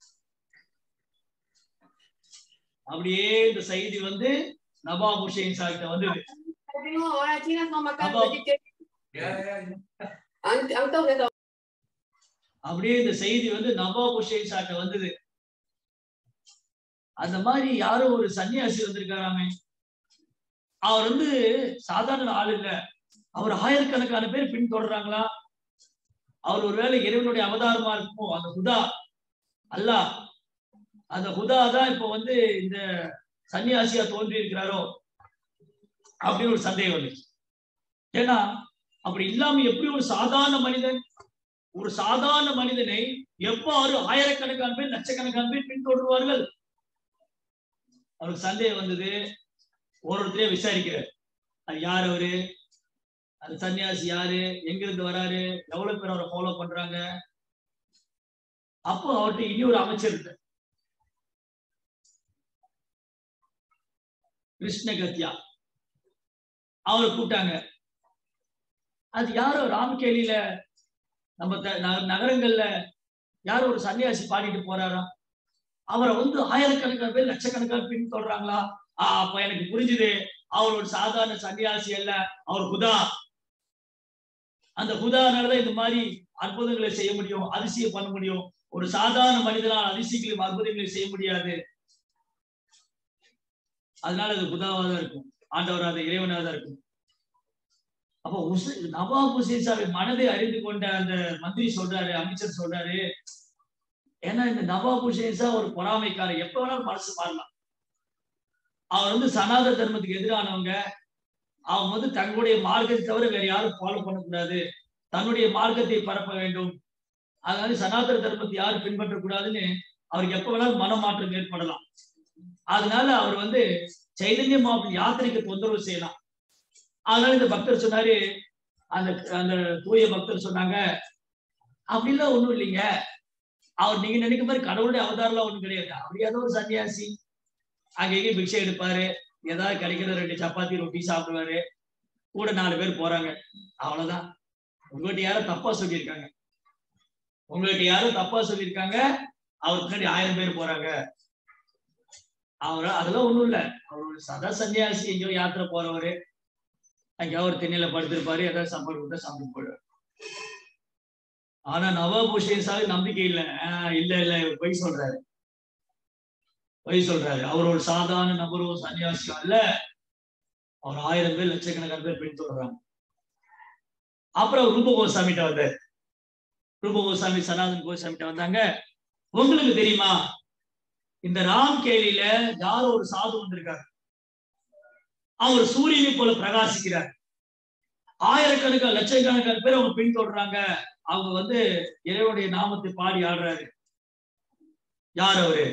அப்படியே இந்த செய்தி வந்து நவாப் ஹுசைன் சாகிட்ட வந்தது Ahora China no me Apa? Antes அப்படியே இந்த செய்தி வந்து நவாப் ஹுசைன் சாகிட்ட வந்தது அந்த மாதிரி யாரோ ஒரு சன்னியாசி வந்திருக்காராமே அவர் வந்து சாதாரண ஆள் இல்ல அவர் ஆயிரக்கணக்கான பேர் பின்தொடர்றாங்களா அவர் ஒருவேளை இறைவனுடைய அவதாரமா இருக்குமோ அந்த ஹுதா அல்லாஹ் அந்த ஹுதா தான் இப்ப வந்து இந்த சன்னியாசியா தோன்றி இருக்கிறாரோ அப்படின்னு ஒரு சந்தேகம் வந்துச்சு ஏன்னா அப்படி இல்லாம எப்படி ஒரு சாதாரண மனிதன் ஒரு சாதாரண மனிதனை எவ்வாறு ஆயிரக்கணக்கான பேர் லட்சக்கணக்கான பேர் பின்தொடருவார்கள் அவருக்கு சந்தேகம் வந்தது ஒரு ஒருத்தரையே விசாரிக்கிறார் அது யார் அவரு அந்த சன்னியாசி யாரு எங்க இருந்து வராரு எவ்வளவு பேர் அவரை ஃபாலோ பண்றாங்க அப்போ அவர்கிட்ட இனி ஒரு அமைச்சர் இருக்கார் கிருஷ்ணகத்யா அவரை கூப்பிட்டாங்க அது யாரோ ராமகேலியில நம்ம த- ந- நகரங்கள்ல யாரோ ஒரு சன்னியாசி பாடிட்டு போறாராம் அவரை வந்து ஆயிரக்கணக்கான பேர் லட்சக்கணக்கான பின் சொல்றாங்களா அப்ப எனக்கு புரிஞ்சுது அவர் ஒரு சாதாரண சன்னியாசி அல்ல அவர் குதா அந்த குதானாலதான் இந்த மாதிரி அற்புதங்களை செய்ய முடியும் அதிசயம் பண்ண முடியும் ஒரு சாதாரண மனிதனால் அதிசயங்களையும் அற்புதங்களை செய்ய முடியாது அதனால அது குதாவா தான் இருக்கும் ஆண்டவராக தான் இறைவனாக தான் இருக்கும் அப்போ உச நவாப் ஹுசேன் சாஹிப் மனதை அறிந்து கொண்ட அந்த மந்திரி சொல்றாரு அமைச்சர் சொல்றாரு ஏன்னா இந்த நவாப் ஹுசேன் சாஹ் ஒரு பொறாமைக்காரர் எப்ப வேணாலும் மனசு மாறலாம் அவர் வந்து சனாதன தர்மத்துக்கு எதிரானவங்க அவங்க வந்து தங்களுடைய மார்க்கத்தை தவிர வேற யாரும் ஃபாலோ பண்ணக்கூடாது தன்னுடைய மார்க்கத்தை பரப்ப வேண்டும் அதனால சனாதன தர்மத்தை யாரும் பின்பற்றக்கூடாதுன்னு அவருக்கு எப்ப வேணாலும் மனமாற்றம் ஏற்படலாம் அதனால அவர் வந்து சைதன்ய மாவட்ட யாத்திரைக்கு தொந்தரவு செய்யலாம் அதனால இந்த பக்தர் சொன்னாரு அந்த அந்த தூய பக்தர் சொன்னாங்க அப்படிலாம் ஒண்ணும் இல்லைங்க அவர் நீங்க நினைக்கிற மாதிரி கடவுளுடைய அவதாரம்லாம் ஒண்ணும் கிடையாது அவர் ஏதோ ஒரு சன்னியாசி அங்க இங்கே பிக்ஷை எடுப்பாரு ஏதாவது கிடைக்கிற ரெண்டு சப்பாத்தி ரொட்டி சாப்பிடுவாரு கூட நாலு பேர் போறாங்க அவ்வளவுதான் உங்ககிட்ட யாரும் தப்பா சொல்லியிருக்காங்க உங்ககிட்ட யாரும் தப்பா சொல்லியிருக்காங்க அவருக்கு முன்னாடி ஆயிரம் பேர் போறாங்க அவர் அதெல்லாம் ஒண்ணும் இல்ல அவர் ஒரு சதா சன்னியாசி எங்கேயோ யாத்திரை போறவரு எங்கேயாவது ஒரு திண்ணையில படுத்திருப்பாரு ஏதாவது சாப்பாடு கொடுத்தா சாப்பிட்டு போயிடுவார் ஆனா நவாப் ஹுசேன் சாஹிப் நம்பிக்கை இல்ல ஆஹ் இல்ல இல்ல இவர் பொய் சொல்றாரு பொய் சொல்றாரு அவர் ஒரு சாதாரண நபர் ஒரு சன்னியாசியும் இல்ல அவர் ஆயிரம் பேர் லட்சக்கணக்கான பேர் பின்தொடர்றாங்க அப்புறம் ரூப கோசாமிட்ட வந்தார் ரூப கோசாமி சனாதன் கோசாமிட்ட வந்தாங்க உங்களுக்கு தெரியுமா இந்த ராம் கேலியில யாரோ ஒரு சாது வந்திருக்காரு அவர் சூரியனை போல பிரகாசிக்கிறார் ஆயிரக்கணக்கான லட்சக்கணக்கான பேர் அவங்க பின்தொடர்றாங்க அவங்க வந்து இறைவனுடைய நாமத்தை பாடி ஆடுறாரு யார் அவரு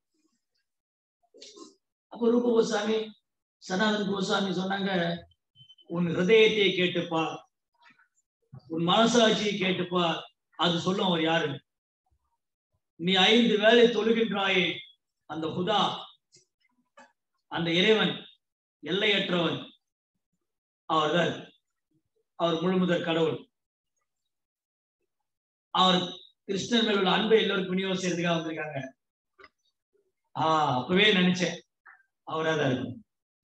அப்ப ரூப கோசாமி சனாதன் கோசாமி சொன்னாங்க உன் ஹிருதயத்தை கேட்டுப்பா உன் மனசாட்சியை கேட்டுப்பா அது சொல்லும் அவர் யாரு நீ ஐந்து வேளை தொழுகின்றாயே அந்த ஹுதா அந்த இறைவன் எல்லையற்றவன் அவர்தான் அவர் முழுமுதற் கடவுள் அவர் கிருஷ்ணர் மேல் உள்ள அன்பை எல்லோருக்கும் விநியோகம் செய்யறதுக்காக வந்திருக்காங்க ஆஹ் அப்பவே நினைச்சேன் அவரா தான் இருக்கும்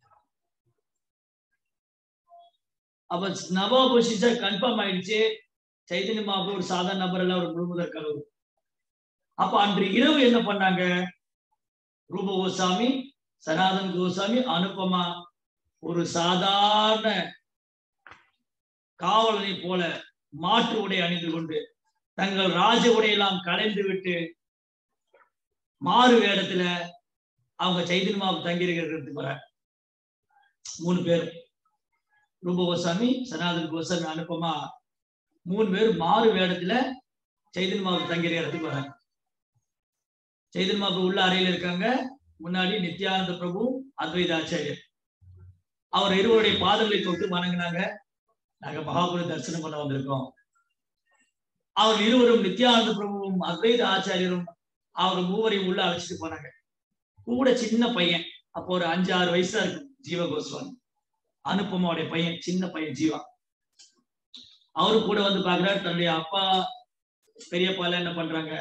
அப்ப நவாப் வசிச்சா கன்ஃபார்ம் ஆயிடுச்சு சைதன்ய மாபு ஒரு சாதாரண நபர் எல்லாம் ஒரு முழுமுதற் கடவுள் அப்ப அன்று இரவு என்ன பண்ணாங்க ரூப கோசாமி சனாதன் கோசாமி அனுப்பமா ஒரு சாதாரண காவலனை போல மாற்று உடை அணிந்து கொண்டு தங்கள் ராஜ உடையெல்லாம் கலைந்து விட்டு மாறு வேடத்துல அவங்க சைதன்யமாவு தங்கி இருக்கிறதுக்கு வர மூணு பேர் ரூப கோசாமி சனாதன் கோசாமி அனுப்பமா மூணு பேர் மாறு வேடத்துல சைதன்யமாவு தங்கி இருக்கிறதுக்கு வர சைதன்யமாவு உள்ள அறையில இருக்காங்க முன்னாடி நித்யானந்த பிரபு அத்வைத ஆச்சாரியர் அவர் இருவருடைய பாதங்களை தொட்டு வணங்கினாங்க நாங்க மகாபுரி தரிசனம் பண்ண வந்திருக்கோம் அவர் இருவரும் நித்யானந்த பிரபுவும் அத்வைத ஆச்சாரியரும் அவர் மூவரையும் உள்ள அழைச்சிட்டு போனாங்க கூட சின்ன பையன் அப்போ ஒரு அஞ்சு ஆறு வயசா இருக்கு ஜீவ கோஸ்வாமி அனுப்பமாவுடைய பையன் சின்ன பையன் ஜீவா அவரு கூட வந்து பாக்குறாரு தன்னுடைய அப்பா பெரியப்பா எல்லாம் என்ன பண்றாங்க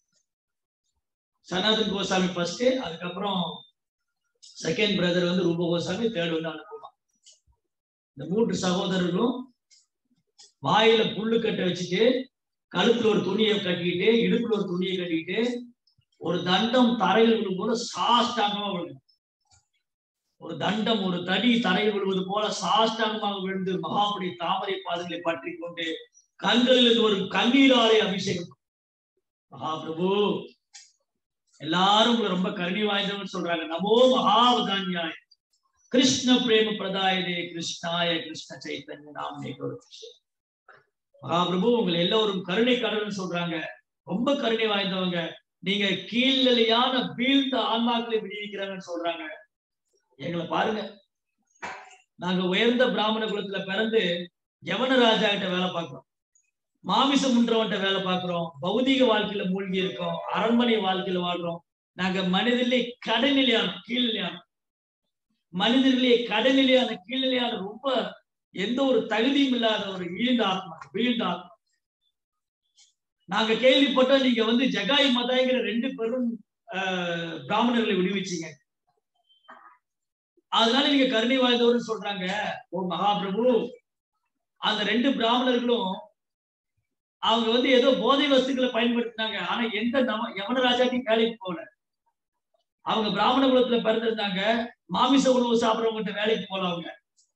சனாதன் கோசாமி ஃபர்ஸ்ட் அதுக்கப்புறம் செகண்ட் பிரதர் வந்து ரூப கோசாமி தேர்ட் வந்து அனுப்புமா இந்த மூன்று சகோதரர்களும் வாயில புல்லு கட்ட வச்சுட்டு கழுத்துல ஒரு துணியை கட்டிக்கிட்டு இடுப்புல ஒரு துணியை கட்டிக்கிட்டு ஒரு தண்டம் தரையில் விழும்போது சாஷ்டாங்கமா விழுது ஒரு தண்டம் ஒரு தடி தரையில் விழுவது போல சாஷ்டாங்கமாக விழுந்து மகாபடி தாமரை பாதங்களை பற்றி கொண்டு கண்களில் ஒரு கண்ணீராலை அபிஷேகம் மகாபிரபு எல்லாரும் உங்களை ரொம்ப கருணை வாய்ந்தவன்னு சொல்றாங்க நமோ மகாவதான்யாய் கிருஷ்ண பிரேம பிரதாயதே கிருஷ்ணாய கிருஷ்ண சைத்தன்ய நாம் மகாபிரபு உங்களை எல்லோரும் கருணை கடவுள்னு சொல்றாங்க ரொம்ப கருணை வாய்ந்தவங்க நீங்க கீழ்நிலையான வீழ்ந்த ஆன்மாக்களை விடுவிக்கிறாங்கன்னு சொல்றாங்க எங்களை பாருங்க நாங்க உயர்ந்த பிராமண குலத்துல பிறந்து யவன ராஜா கிட்ட வேலை பார்க்கிறோம் மாமிசம் உன்றவன்ட்ட வேலை பார்க்கிறோம் பௌதிக வாழ்க்கையில மூழ்கி இருக்கோம் அரண்மனை வாழ்க்கையில வாழ்றோம் நாங்க மனிதர்களே கடைநிலையான கீழ்நிலையான மனிதர்களே கடைநிலையான கீழ்நிலையான ரொம்ப எந்த ஒரு தகுதியும் இல்லாத ஒரு வீழ்ந்த ஆத்மா வீழ்ந்த ஆத்மா நாங்க கேள்விப்பட்டோம் நீங்க வந்து ஜகாய் மதாய்ங்கிற ரெண்டு பெரும் பிராமணர்களை விடுவிச்சீங்க அதனால நீங்க கருணை வாய்ந்தவர்னு சொல்றாங்க ஓ மகாபிரபு அந்த ரெண்டு பிராமணர்களும் அவங்க வந்து ஏதோ போதை வஸ்துக்களை பயன்படுத்தினாங்க ஆனா எந்த நம யமன ராஜாத்தையும் வேலைக்கு போகல அவங்க பிராமண குலத்துல பிறந்திருந்தாங்க மாமிச உணவு சாப்பிடுறவங்ககிட்ட வேலைக்கு போல அவங்க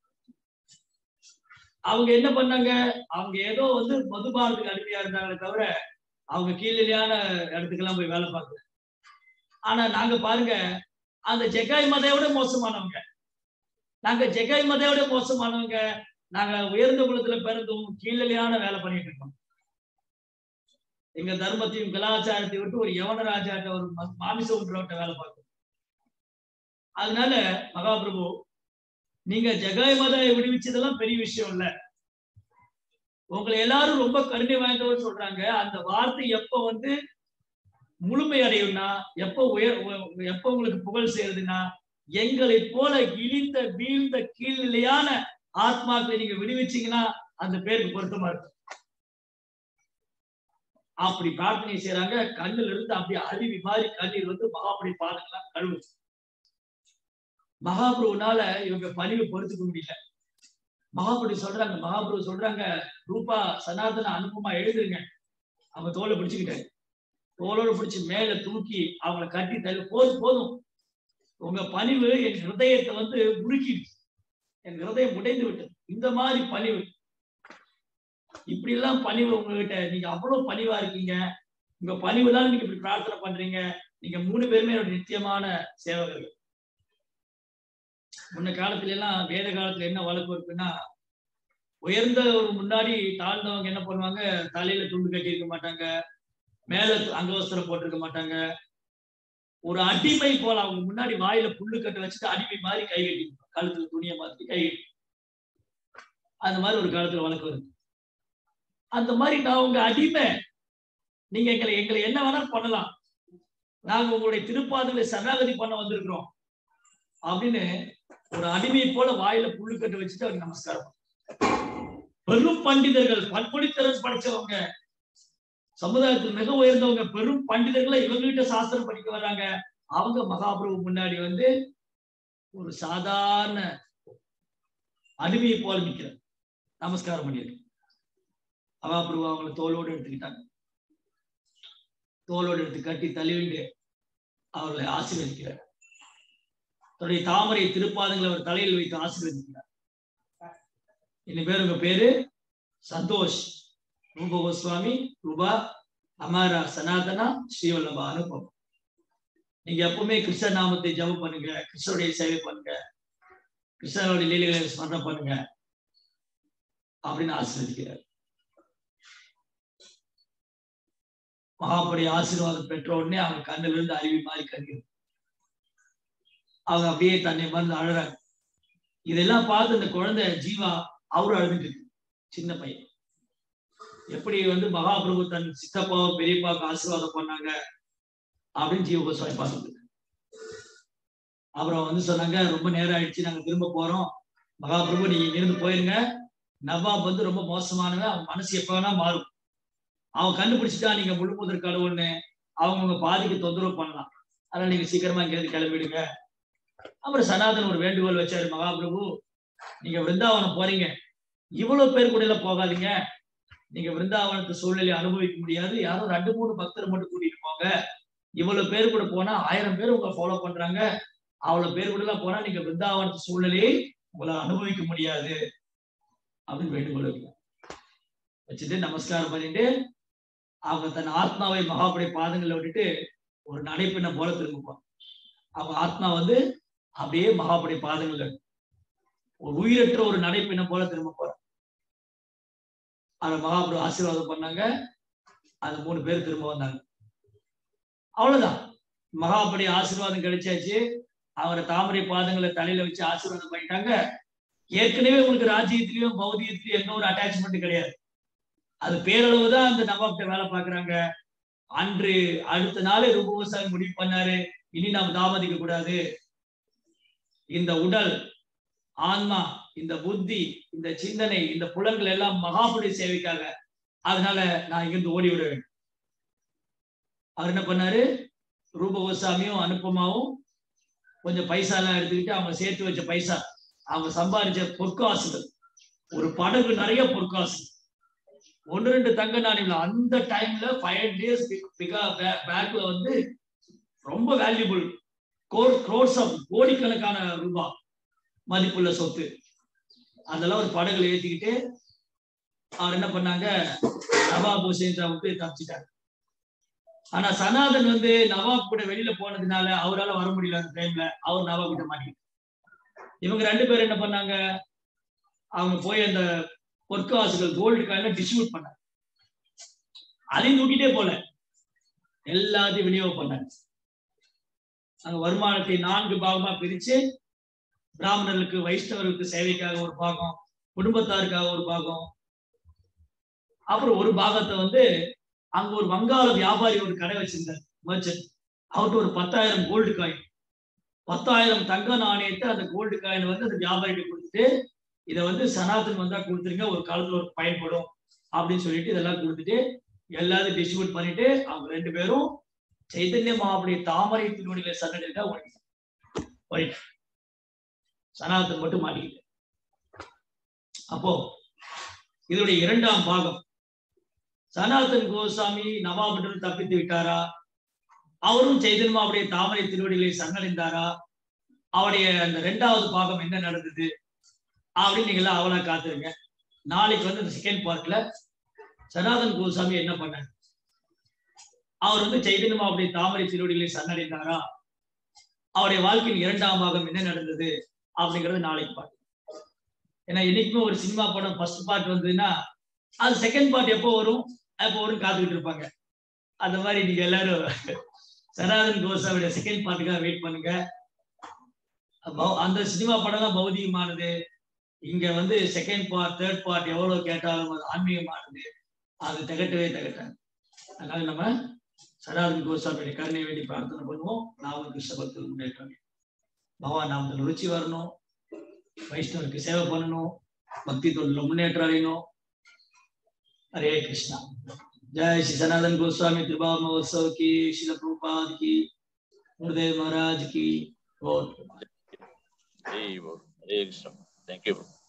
அவங்க என்ன பண்ணாங்க அவங்க ஏதோ வந்து மதுபானத்துக்கு அடிமையா இருந்தாங்களே தவிர அவங்க கீழ்நிலையான இடத்துக்கெல்லாம் போய் வேலை பார்க்கல ஆனா நாங்க பாருங்க அந்த ஜெகாய் மதையோட மோசமானவங்க நாங்க ஜெகாய் மதையோட மோசமானவங்க நாங்க உயர்ந்த குலத்துல பிறந்தும் கீழ்நிலையான வேலை பண்ணிட்டு இருக்கோம் எங்க தர்மத்தையும் கலாச்சாரத்தை விட்டு ஒரு யவன ராஜாட்ட ஒரு மாமிச உன்றவட்ட வேலை பார்க்கணும் அதனால மகாபிரபு நீங்க ஜெகாய் மதாயை விடுவிச்சதெல்லாம் பெரிய விஷயம் இல்ல உங்களை எல்லாரும் ரொம்ப கருணை வாய்ந்தவர் சொல்றாங்க அந்த வார்த்தை எப்ப வந்து முழுமை அடையும்னா எப்ப உயர் உ- எப்ப உங்களுக்கு புகழ் செய்யறதுன்னா எங்களை போல இழிந்த வீழ்ந்த கீழ்நிலையான ஆத்மாக்களை நீங்க விடுவிச்சீங்கன்னா அந்த பேருக்கு பொருத்தமா இருக்கும் அப்படி பிரார்த்தனை செய்யறாங்க கண்ணுல இருந்து அப்படியே அருவி மாதிரி கண்ணீர் வந்து மகாபலி பாதங்கள்லாம் கழுவு மகாபிரபுனால இவங்க பணிவை பொறுத்துக்க முடியல மகாபலி சொல்றாங்க மகாபிரபு சொல்றாங்க ரூபா சனாதன அனுபவமா எழுதுங்க அவங்க தோலை பிடிச்சுக்கிட்டாரு தோலோட பிடிச்சு மேல தூக்கி அவங்கள கட்டி தள்ளி போதும் போதும் உங்க பணிவு என் ஹிருதயத்தை வந்து உருக்கிடுச்சு என் ஹிருதயம் உடைந்து விட்டது இந்த மாதிரி பணிவு இப்படி எல்லாம் பணிவு உங்ககிட்ட நீங்க அவ்வளவு பணிவா இருக்கீங்க உங்க பணிவுதான் நீங்க இப்படி பிரார்த்தனை பண்றீங்க நீங்க மூணு பேருமே என்னோட நித்தியமான சேவகர்கள் முன்ன காலத்துல எல்லாம் வேத காலத்துல என்ன வழக்கம் இருக்குன்னா உயர்ந்த ஒரு முன்னாடி தாழ்ந்தவங்க என்ன பண்ணுவாங்க தலையில துண்டு கட்டி இருக்க மாட்டாங்க மேல அங்கவஸ்திரம் போட்டிருக்க மாட்டாங்க ஒரு அடிமை போல அவங்க முன்னாடி வாயில புல்லு கட்ட வச்சுட்டு அடிமை மாதிரி கை கட்டி கழுத்துல துணியை மாத்தி கை கட்டி அந்த மாதிரி ஒரு காலத்துல வழக்கம் இருக்கு அந்த மாதிரி நான் உங்க அடிமை நீங்க எங்களை எங்களை என்ன வேணாலும் பண்ணலாம் நாங்க உங்களுடைய திருப்பாதங்களை சரணாகதி பண்ண வந்திருக்கிறோம் அப்படின்னு ஒரு அடிமை போல வாயில புல்லு கட்டு வச்சுட்டு அவருக்கு நமஸ்காரம் பெரும் பண்டிதர்கள் பண்பொழித்திறன் படிச்சவங்க சமுதாயத்தில் மிக உயர்ந்தவங்க பெரும் பண்டிதர்களை இவங்ககிட்ட சாஸ்திரம் படிக்க வர்றாங்க அவங்க மகாபிரபு முன்னாடி வந்து ஒரு சாதாரண அடிமையை போல நிக்கிறார் நமஸ்காரம் பண்ணியிருக்கு மகாபிரபு அவங்களை தோளோடு எடுத்துக்கிட்டாங்க தோளோடு எடுத்து கட்டி தழுவிண்டு அவர்களை ஆசீர்வதிக்கிறார் தன்னுடைய தாமரை திருப்பாதங்களை அவர் தலையில் வைத்து ஆசீர்வதிக்கிறார் இந்த பேர் உங்க பேரு சந்தோஷ் ரூப கோஸ்வாமி ரூபா அமாரா சனாதனா ஸ்ரீவல்லபா அனுபவம் நீங்க எப்பவுமே கிருஷ்ண நாமத்தை ஜபம் பண்ணுங்க கிருஷ்ணனுடைய சேவை பண்ணுங்க கிருஷ்ணனுடைய லீலைகளை ஸ்மரணம் பண்ணுங்க அப்படின்னு ஆசீர்வதிக்கிறார் மகாபடி ஆசீர்வாதம் பெற்ற உடனே அவங்க கண்ணுல இருந்து அருவி மாதிரி கண்ணீர் அவங்க அப்படியே தன்னை மறந்து அழுறாங்க இதெல்லாம் பார்த்து இந்த குழந்தை ஜீவா அவரும் அழுதுட்டு இருக்கு சின்ன பையன் எப்படி வந்து மகாபிரபு தன் சித்தப்பாவை பெரியப்பாவுக்கு ஆசீர்வாதம் பண்ணாங்க அப்படின்னு ஜீவகோஸ்வாமி பார்த்துட்டு இருக்கு அப்புறம் வந்து சொன்னாங்க ரொம்ப நேரம் ஆயிடுச்சு நாங்க திரும்ப போறோம் மகாபிரபு நீங்க இங்கிருந்து போயிருங்க நவாப் வந்து ரொம்ப மோசமானவன் அவன் மனசு எப்ப வேணா மாறும் அவன் கண்டுபிடிச்சிட்டா நீங்க முழு முதற் கடவுள்னு அவங்க உங்க பாதிக்கு தொந்தரவு பண்ணலாம் அதனால நீங்க சீக்கிரமா இங்கிருந்து கிளம்பிடுங்க அப்புறம் சனாதன் ஒரு வேண்டுகோள் வச்சாரு மகாபிரபு நீங்க விருந்தாவனம் போறீங்க இவ்வளவு பேர் கூட எல்லாம் போகாதீங்க நீங்க விருந்தாவனத்து சூழ்நிலையை அனுபவிக்க முடியாது யாரும் ரெண்டு மூணு பக்தர் மட்டும் கூட்டிட்டு போங்க இவ்வளவு பேர் கூட போனா ஆயிரம் பேர் உங்களை ஃபாலோ பண்றாங்க அவ்வளவு பேர் கூட எல்லாம் போனா நீங்க விருந்தாவனத்து சூழ்நிலையை உங்களை அனுபவிக்க முடியாது அப்படின்னு வேண்டுகோள் வைக்கலாம் வச்சுட்டு நமஸ்காரம் பண்ணிட்டு அவங்க தன் ஆத்மாவை மகாபடி பாதங்களை விட்டுட்டு ஒரு நடைப்பின்ன போல திரும்புவாங்க அவங்க ஆத்மா வந்து அப்படியே மகாபடி பாதங்கள்ல இருக்கு. ஒரு உயிரற்ற ஒரு நடைப்பின்ன போல திரும்ப போறாங்க அந்த மகாபுரு ஆசீர்வாதம் பண்ணாங்க அந்த மூணு பேர் திரும்ப வந்தாங்க அவ்வளவுதான் மகாபடி ஆசீர்வாதம் கிடைச்சாச்சு அவரை தாமரை பாதங்களை தலையில வச்சு ஆசீர்வாதம் பண்ணிட்டாங்க ஏற்கனவே உங்களுக்கு ராஜ்யத்திலயும் பௌதியத்திலயும் எந்த ஒரு அட்டாச்மெண்ட் கிடையாது அது பேரளவு தான் அந்த நவாப்ட வேலை பார்க்கறாங்க அன்று அடுத்த நாளே ரூபகோசாமி முடிவு பண்ணாரு இனி நாம் தாமதிக்க கூடாது இந்த உடல் ஆன்மா இந்த புத்தி இந்த சிந்தனை இந்த புலன்கள் எல்லாம் மகாபுடி சேவைக்காக அதனால நான் இங்கிருந்து ஓடி விட வேண்டும் அவர் என்ன பண்ணாரு ரூபகோசாமியும் அனுப்பமாவும் கொஞ்சம் பைசா எல்லாம் எடுத்துக்கிட்டு அவங்க சேர்த்து வச்ச பைசா அவங்க சம்பாதிச்ச பொற்காசுகள் ஒரு படகு நிறைய பொற்காசு ஒன்று ரெண்டு தங்க நாணயங்கள் அந்த டைம்ல ஃபைவ் டேஸ் பேக்ல வந்து ரொம்ப வேல்யூபிள் க்ரோர்ஸ் ஆஃப் கோடிக்கணக்கான ரூபாய் மதிப்புள்ள சொத்து அதெல்லாம் ஒரு படகுல ஏத்திக்கிட்டு அவர் என்ன பண்ணாங்க நவாப் ஹுசேன் விட்டு தப்பிச்சிட்டாரு ஆனா சனாதன் வந்து நவாப் கூட வெளியில போனதுனால அவரால வர முடியல அந்த டைம்ல அவர் நவாப் கிட்ட மாட்டிக்கிட்டார் இவங்க ரெண்டு பேரும் என்ன பண்ணாங்க அவங்க போய் அந்த பொற்காசுகள் கோல்டு காயில டிஸ்ட்ரிபியூட் பண்ணாங்க அதையும் தூக்கிட்டே போல எல்லாத்தையும் விநியோகம் பண்ணாங்க அங்க வருமானத்தை நான்கு பாகமா பிரிச்சு பிராமணர்களுக்கு வைஷ்ணவர்களுக்கு சேவைக்காக ஒரு பாகம் குடும்பத்தாருக்காக ஒரு பாகம் அப்புறம் ஒரு பாகத்தை வந்து அங்க ஒரு வங்காள வியாபாரி ஒரு கடை வச்சிருந்தார் மர்ச்சன்ட் அவர்கிட்ட ஒரு பத்தாயிரம் கோல்டு காயின் பத்தாயிரம் தங்க நாணயத்தை அந்த கோல்டு காயின் வந்து அந்த வியாபாரிகிட்ட கொடுத்துட்டு இதை வந்து சனாதன் வந்தா கொடுத்துருங்க ஒரு காலத்துல ஒரு பயன்படும் அப்படின்னு சொல்லிட்டு இதெல்லாம் கொடுத்துட்டு எல்லாரும் டிஸ்ட்ரிபியூட் பண்ணிட்டு அவங்க ரெண்டு பேரும் சைதன்ய மாவுடைய தாமரை திருவடியில சன்னடிட்டா ஒய்ஃப் சனாதன் மட்டும் மாட்டிக்கிட்டு அப்போ இதனுடைய இரண்டாம் பாகம் சனாதன் கோசாமி நவாபிடம் தப்பித்து விட்டாரா அவரும் சைதன்மாவுடைய தாமரை திருவடிகளை சரணடைந்தாரா அவருடைய அந்த ரெண்டாவது பாகம் என்ன நடந்தது அப்படின்னு நீங்க எல்லாம் அவளா காத்துருங்க நாளைக்கு வந்து இந்த செகண்ட் பார்ட்ல சனாதன் கோசாமி என்ன பண்ணார் அவர் வந்து சைதன்யமாவுடைய தாமரை திருவடிகளை சரணடைந்தாரா அவருடைய வாழ்க்கையின் இரண்டாம் பாகம் என்ன நடந்தது அப்படிங்கறது நாளைக்கு பார்க்கலாம் ஏன்னா என்னைக்குமே ஒரு சினிமா படம் ஃபர்ஸ்ட் பார்ட் வந்ததுன்னா அது செகண்ட் பார்ட் எப்போ வரும் எப்போ வரும் காத்துக்கிட்டு இருப்பாங்க அந்த மாதிரி நீங்க எல்லாரும் சனாதன் கோசாவுடைய செகண்ட் பார்ட்டுக்காக வெயிட் பண்ணுங்க பௌ- அந்த சினிமா படம் தான் பௌதிகமானது இங்க வந்து செகண்ட் பார்ட் தேர்ட் பார்ட் எவ்வளவு கேட்டாலும் அது ஆன்மீகமானது அது திகட்டவே திகட்டாது அதனால நம்ம சனாதன் கோசாமியுடைய கருணை வேண்டி பிரார்த்தனை பண்ணுவோம் நாமும் கிருஷ்ண பக்தர்கள் முன்னேற்றம் பகவான் நாமத்தில் ருச்சி வரணும் வைஷ்ணவருக்கு சேவை பண்ணணும் பக்தி தொழில முன்னேற்றம் அடையணும் हरे कृष्णा जय श्री सनातन गोस्वामी त्रिभाव महोत्सव की शिल प्रभुपाद की गुरुदेव महाराज की और Hare Krishna. Thank you.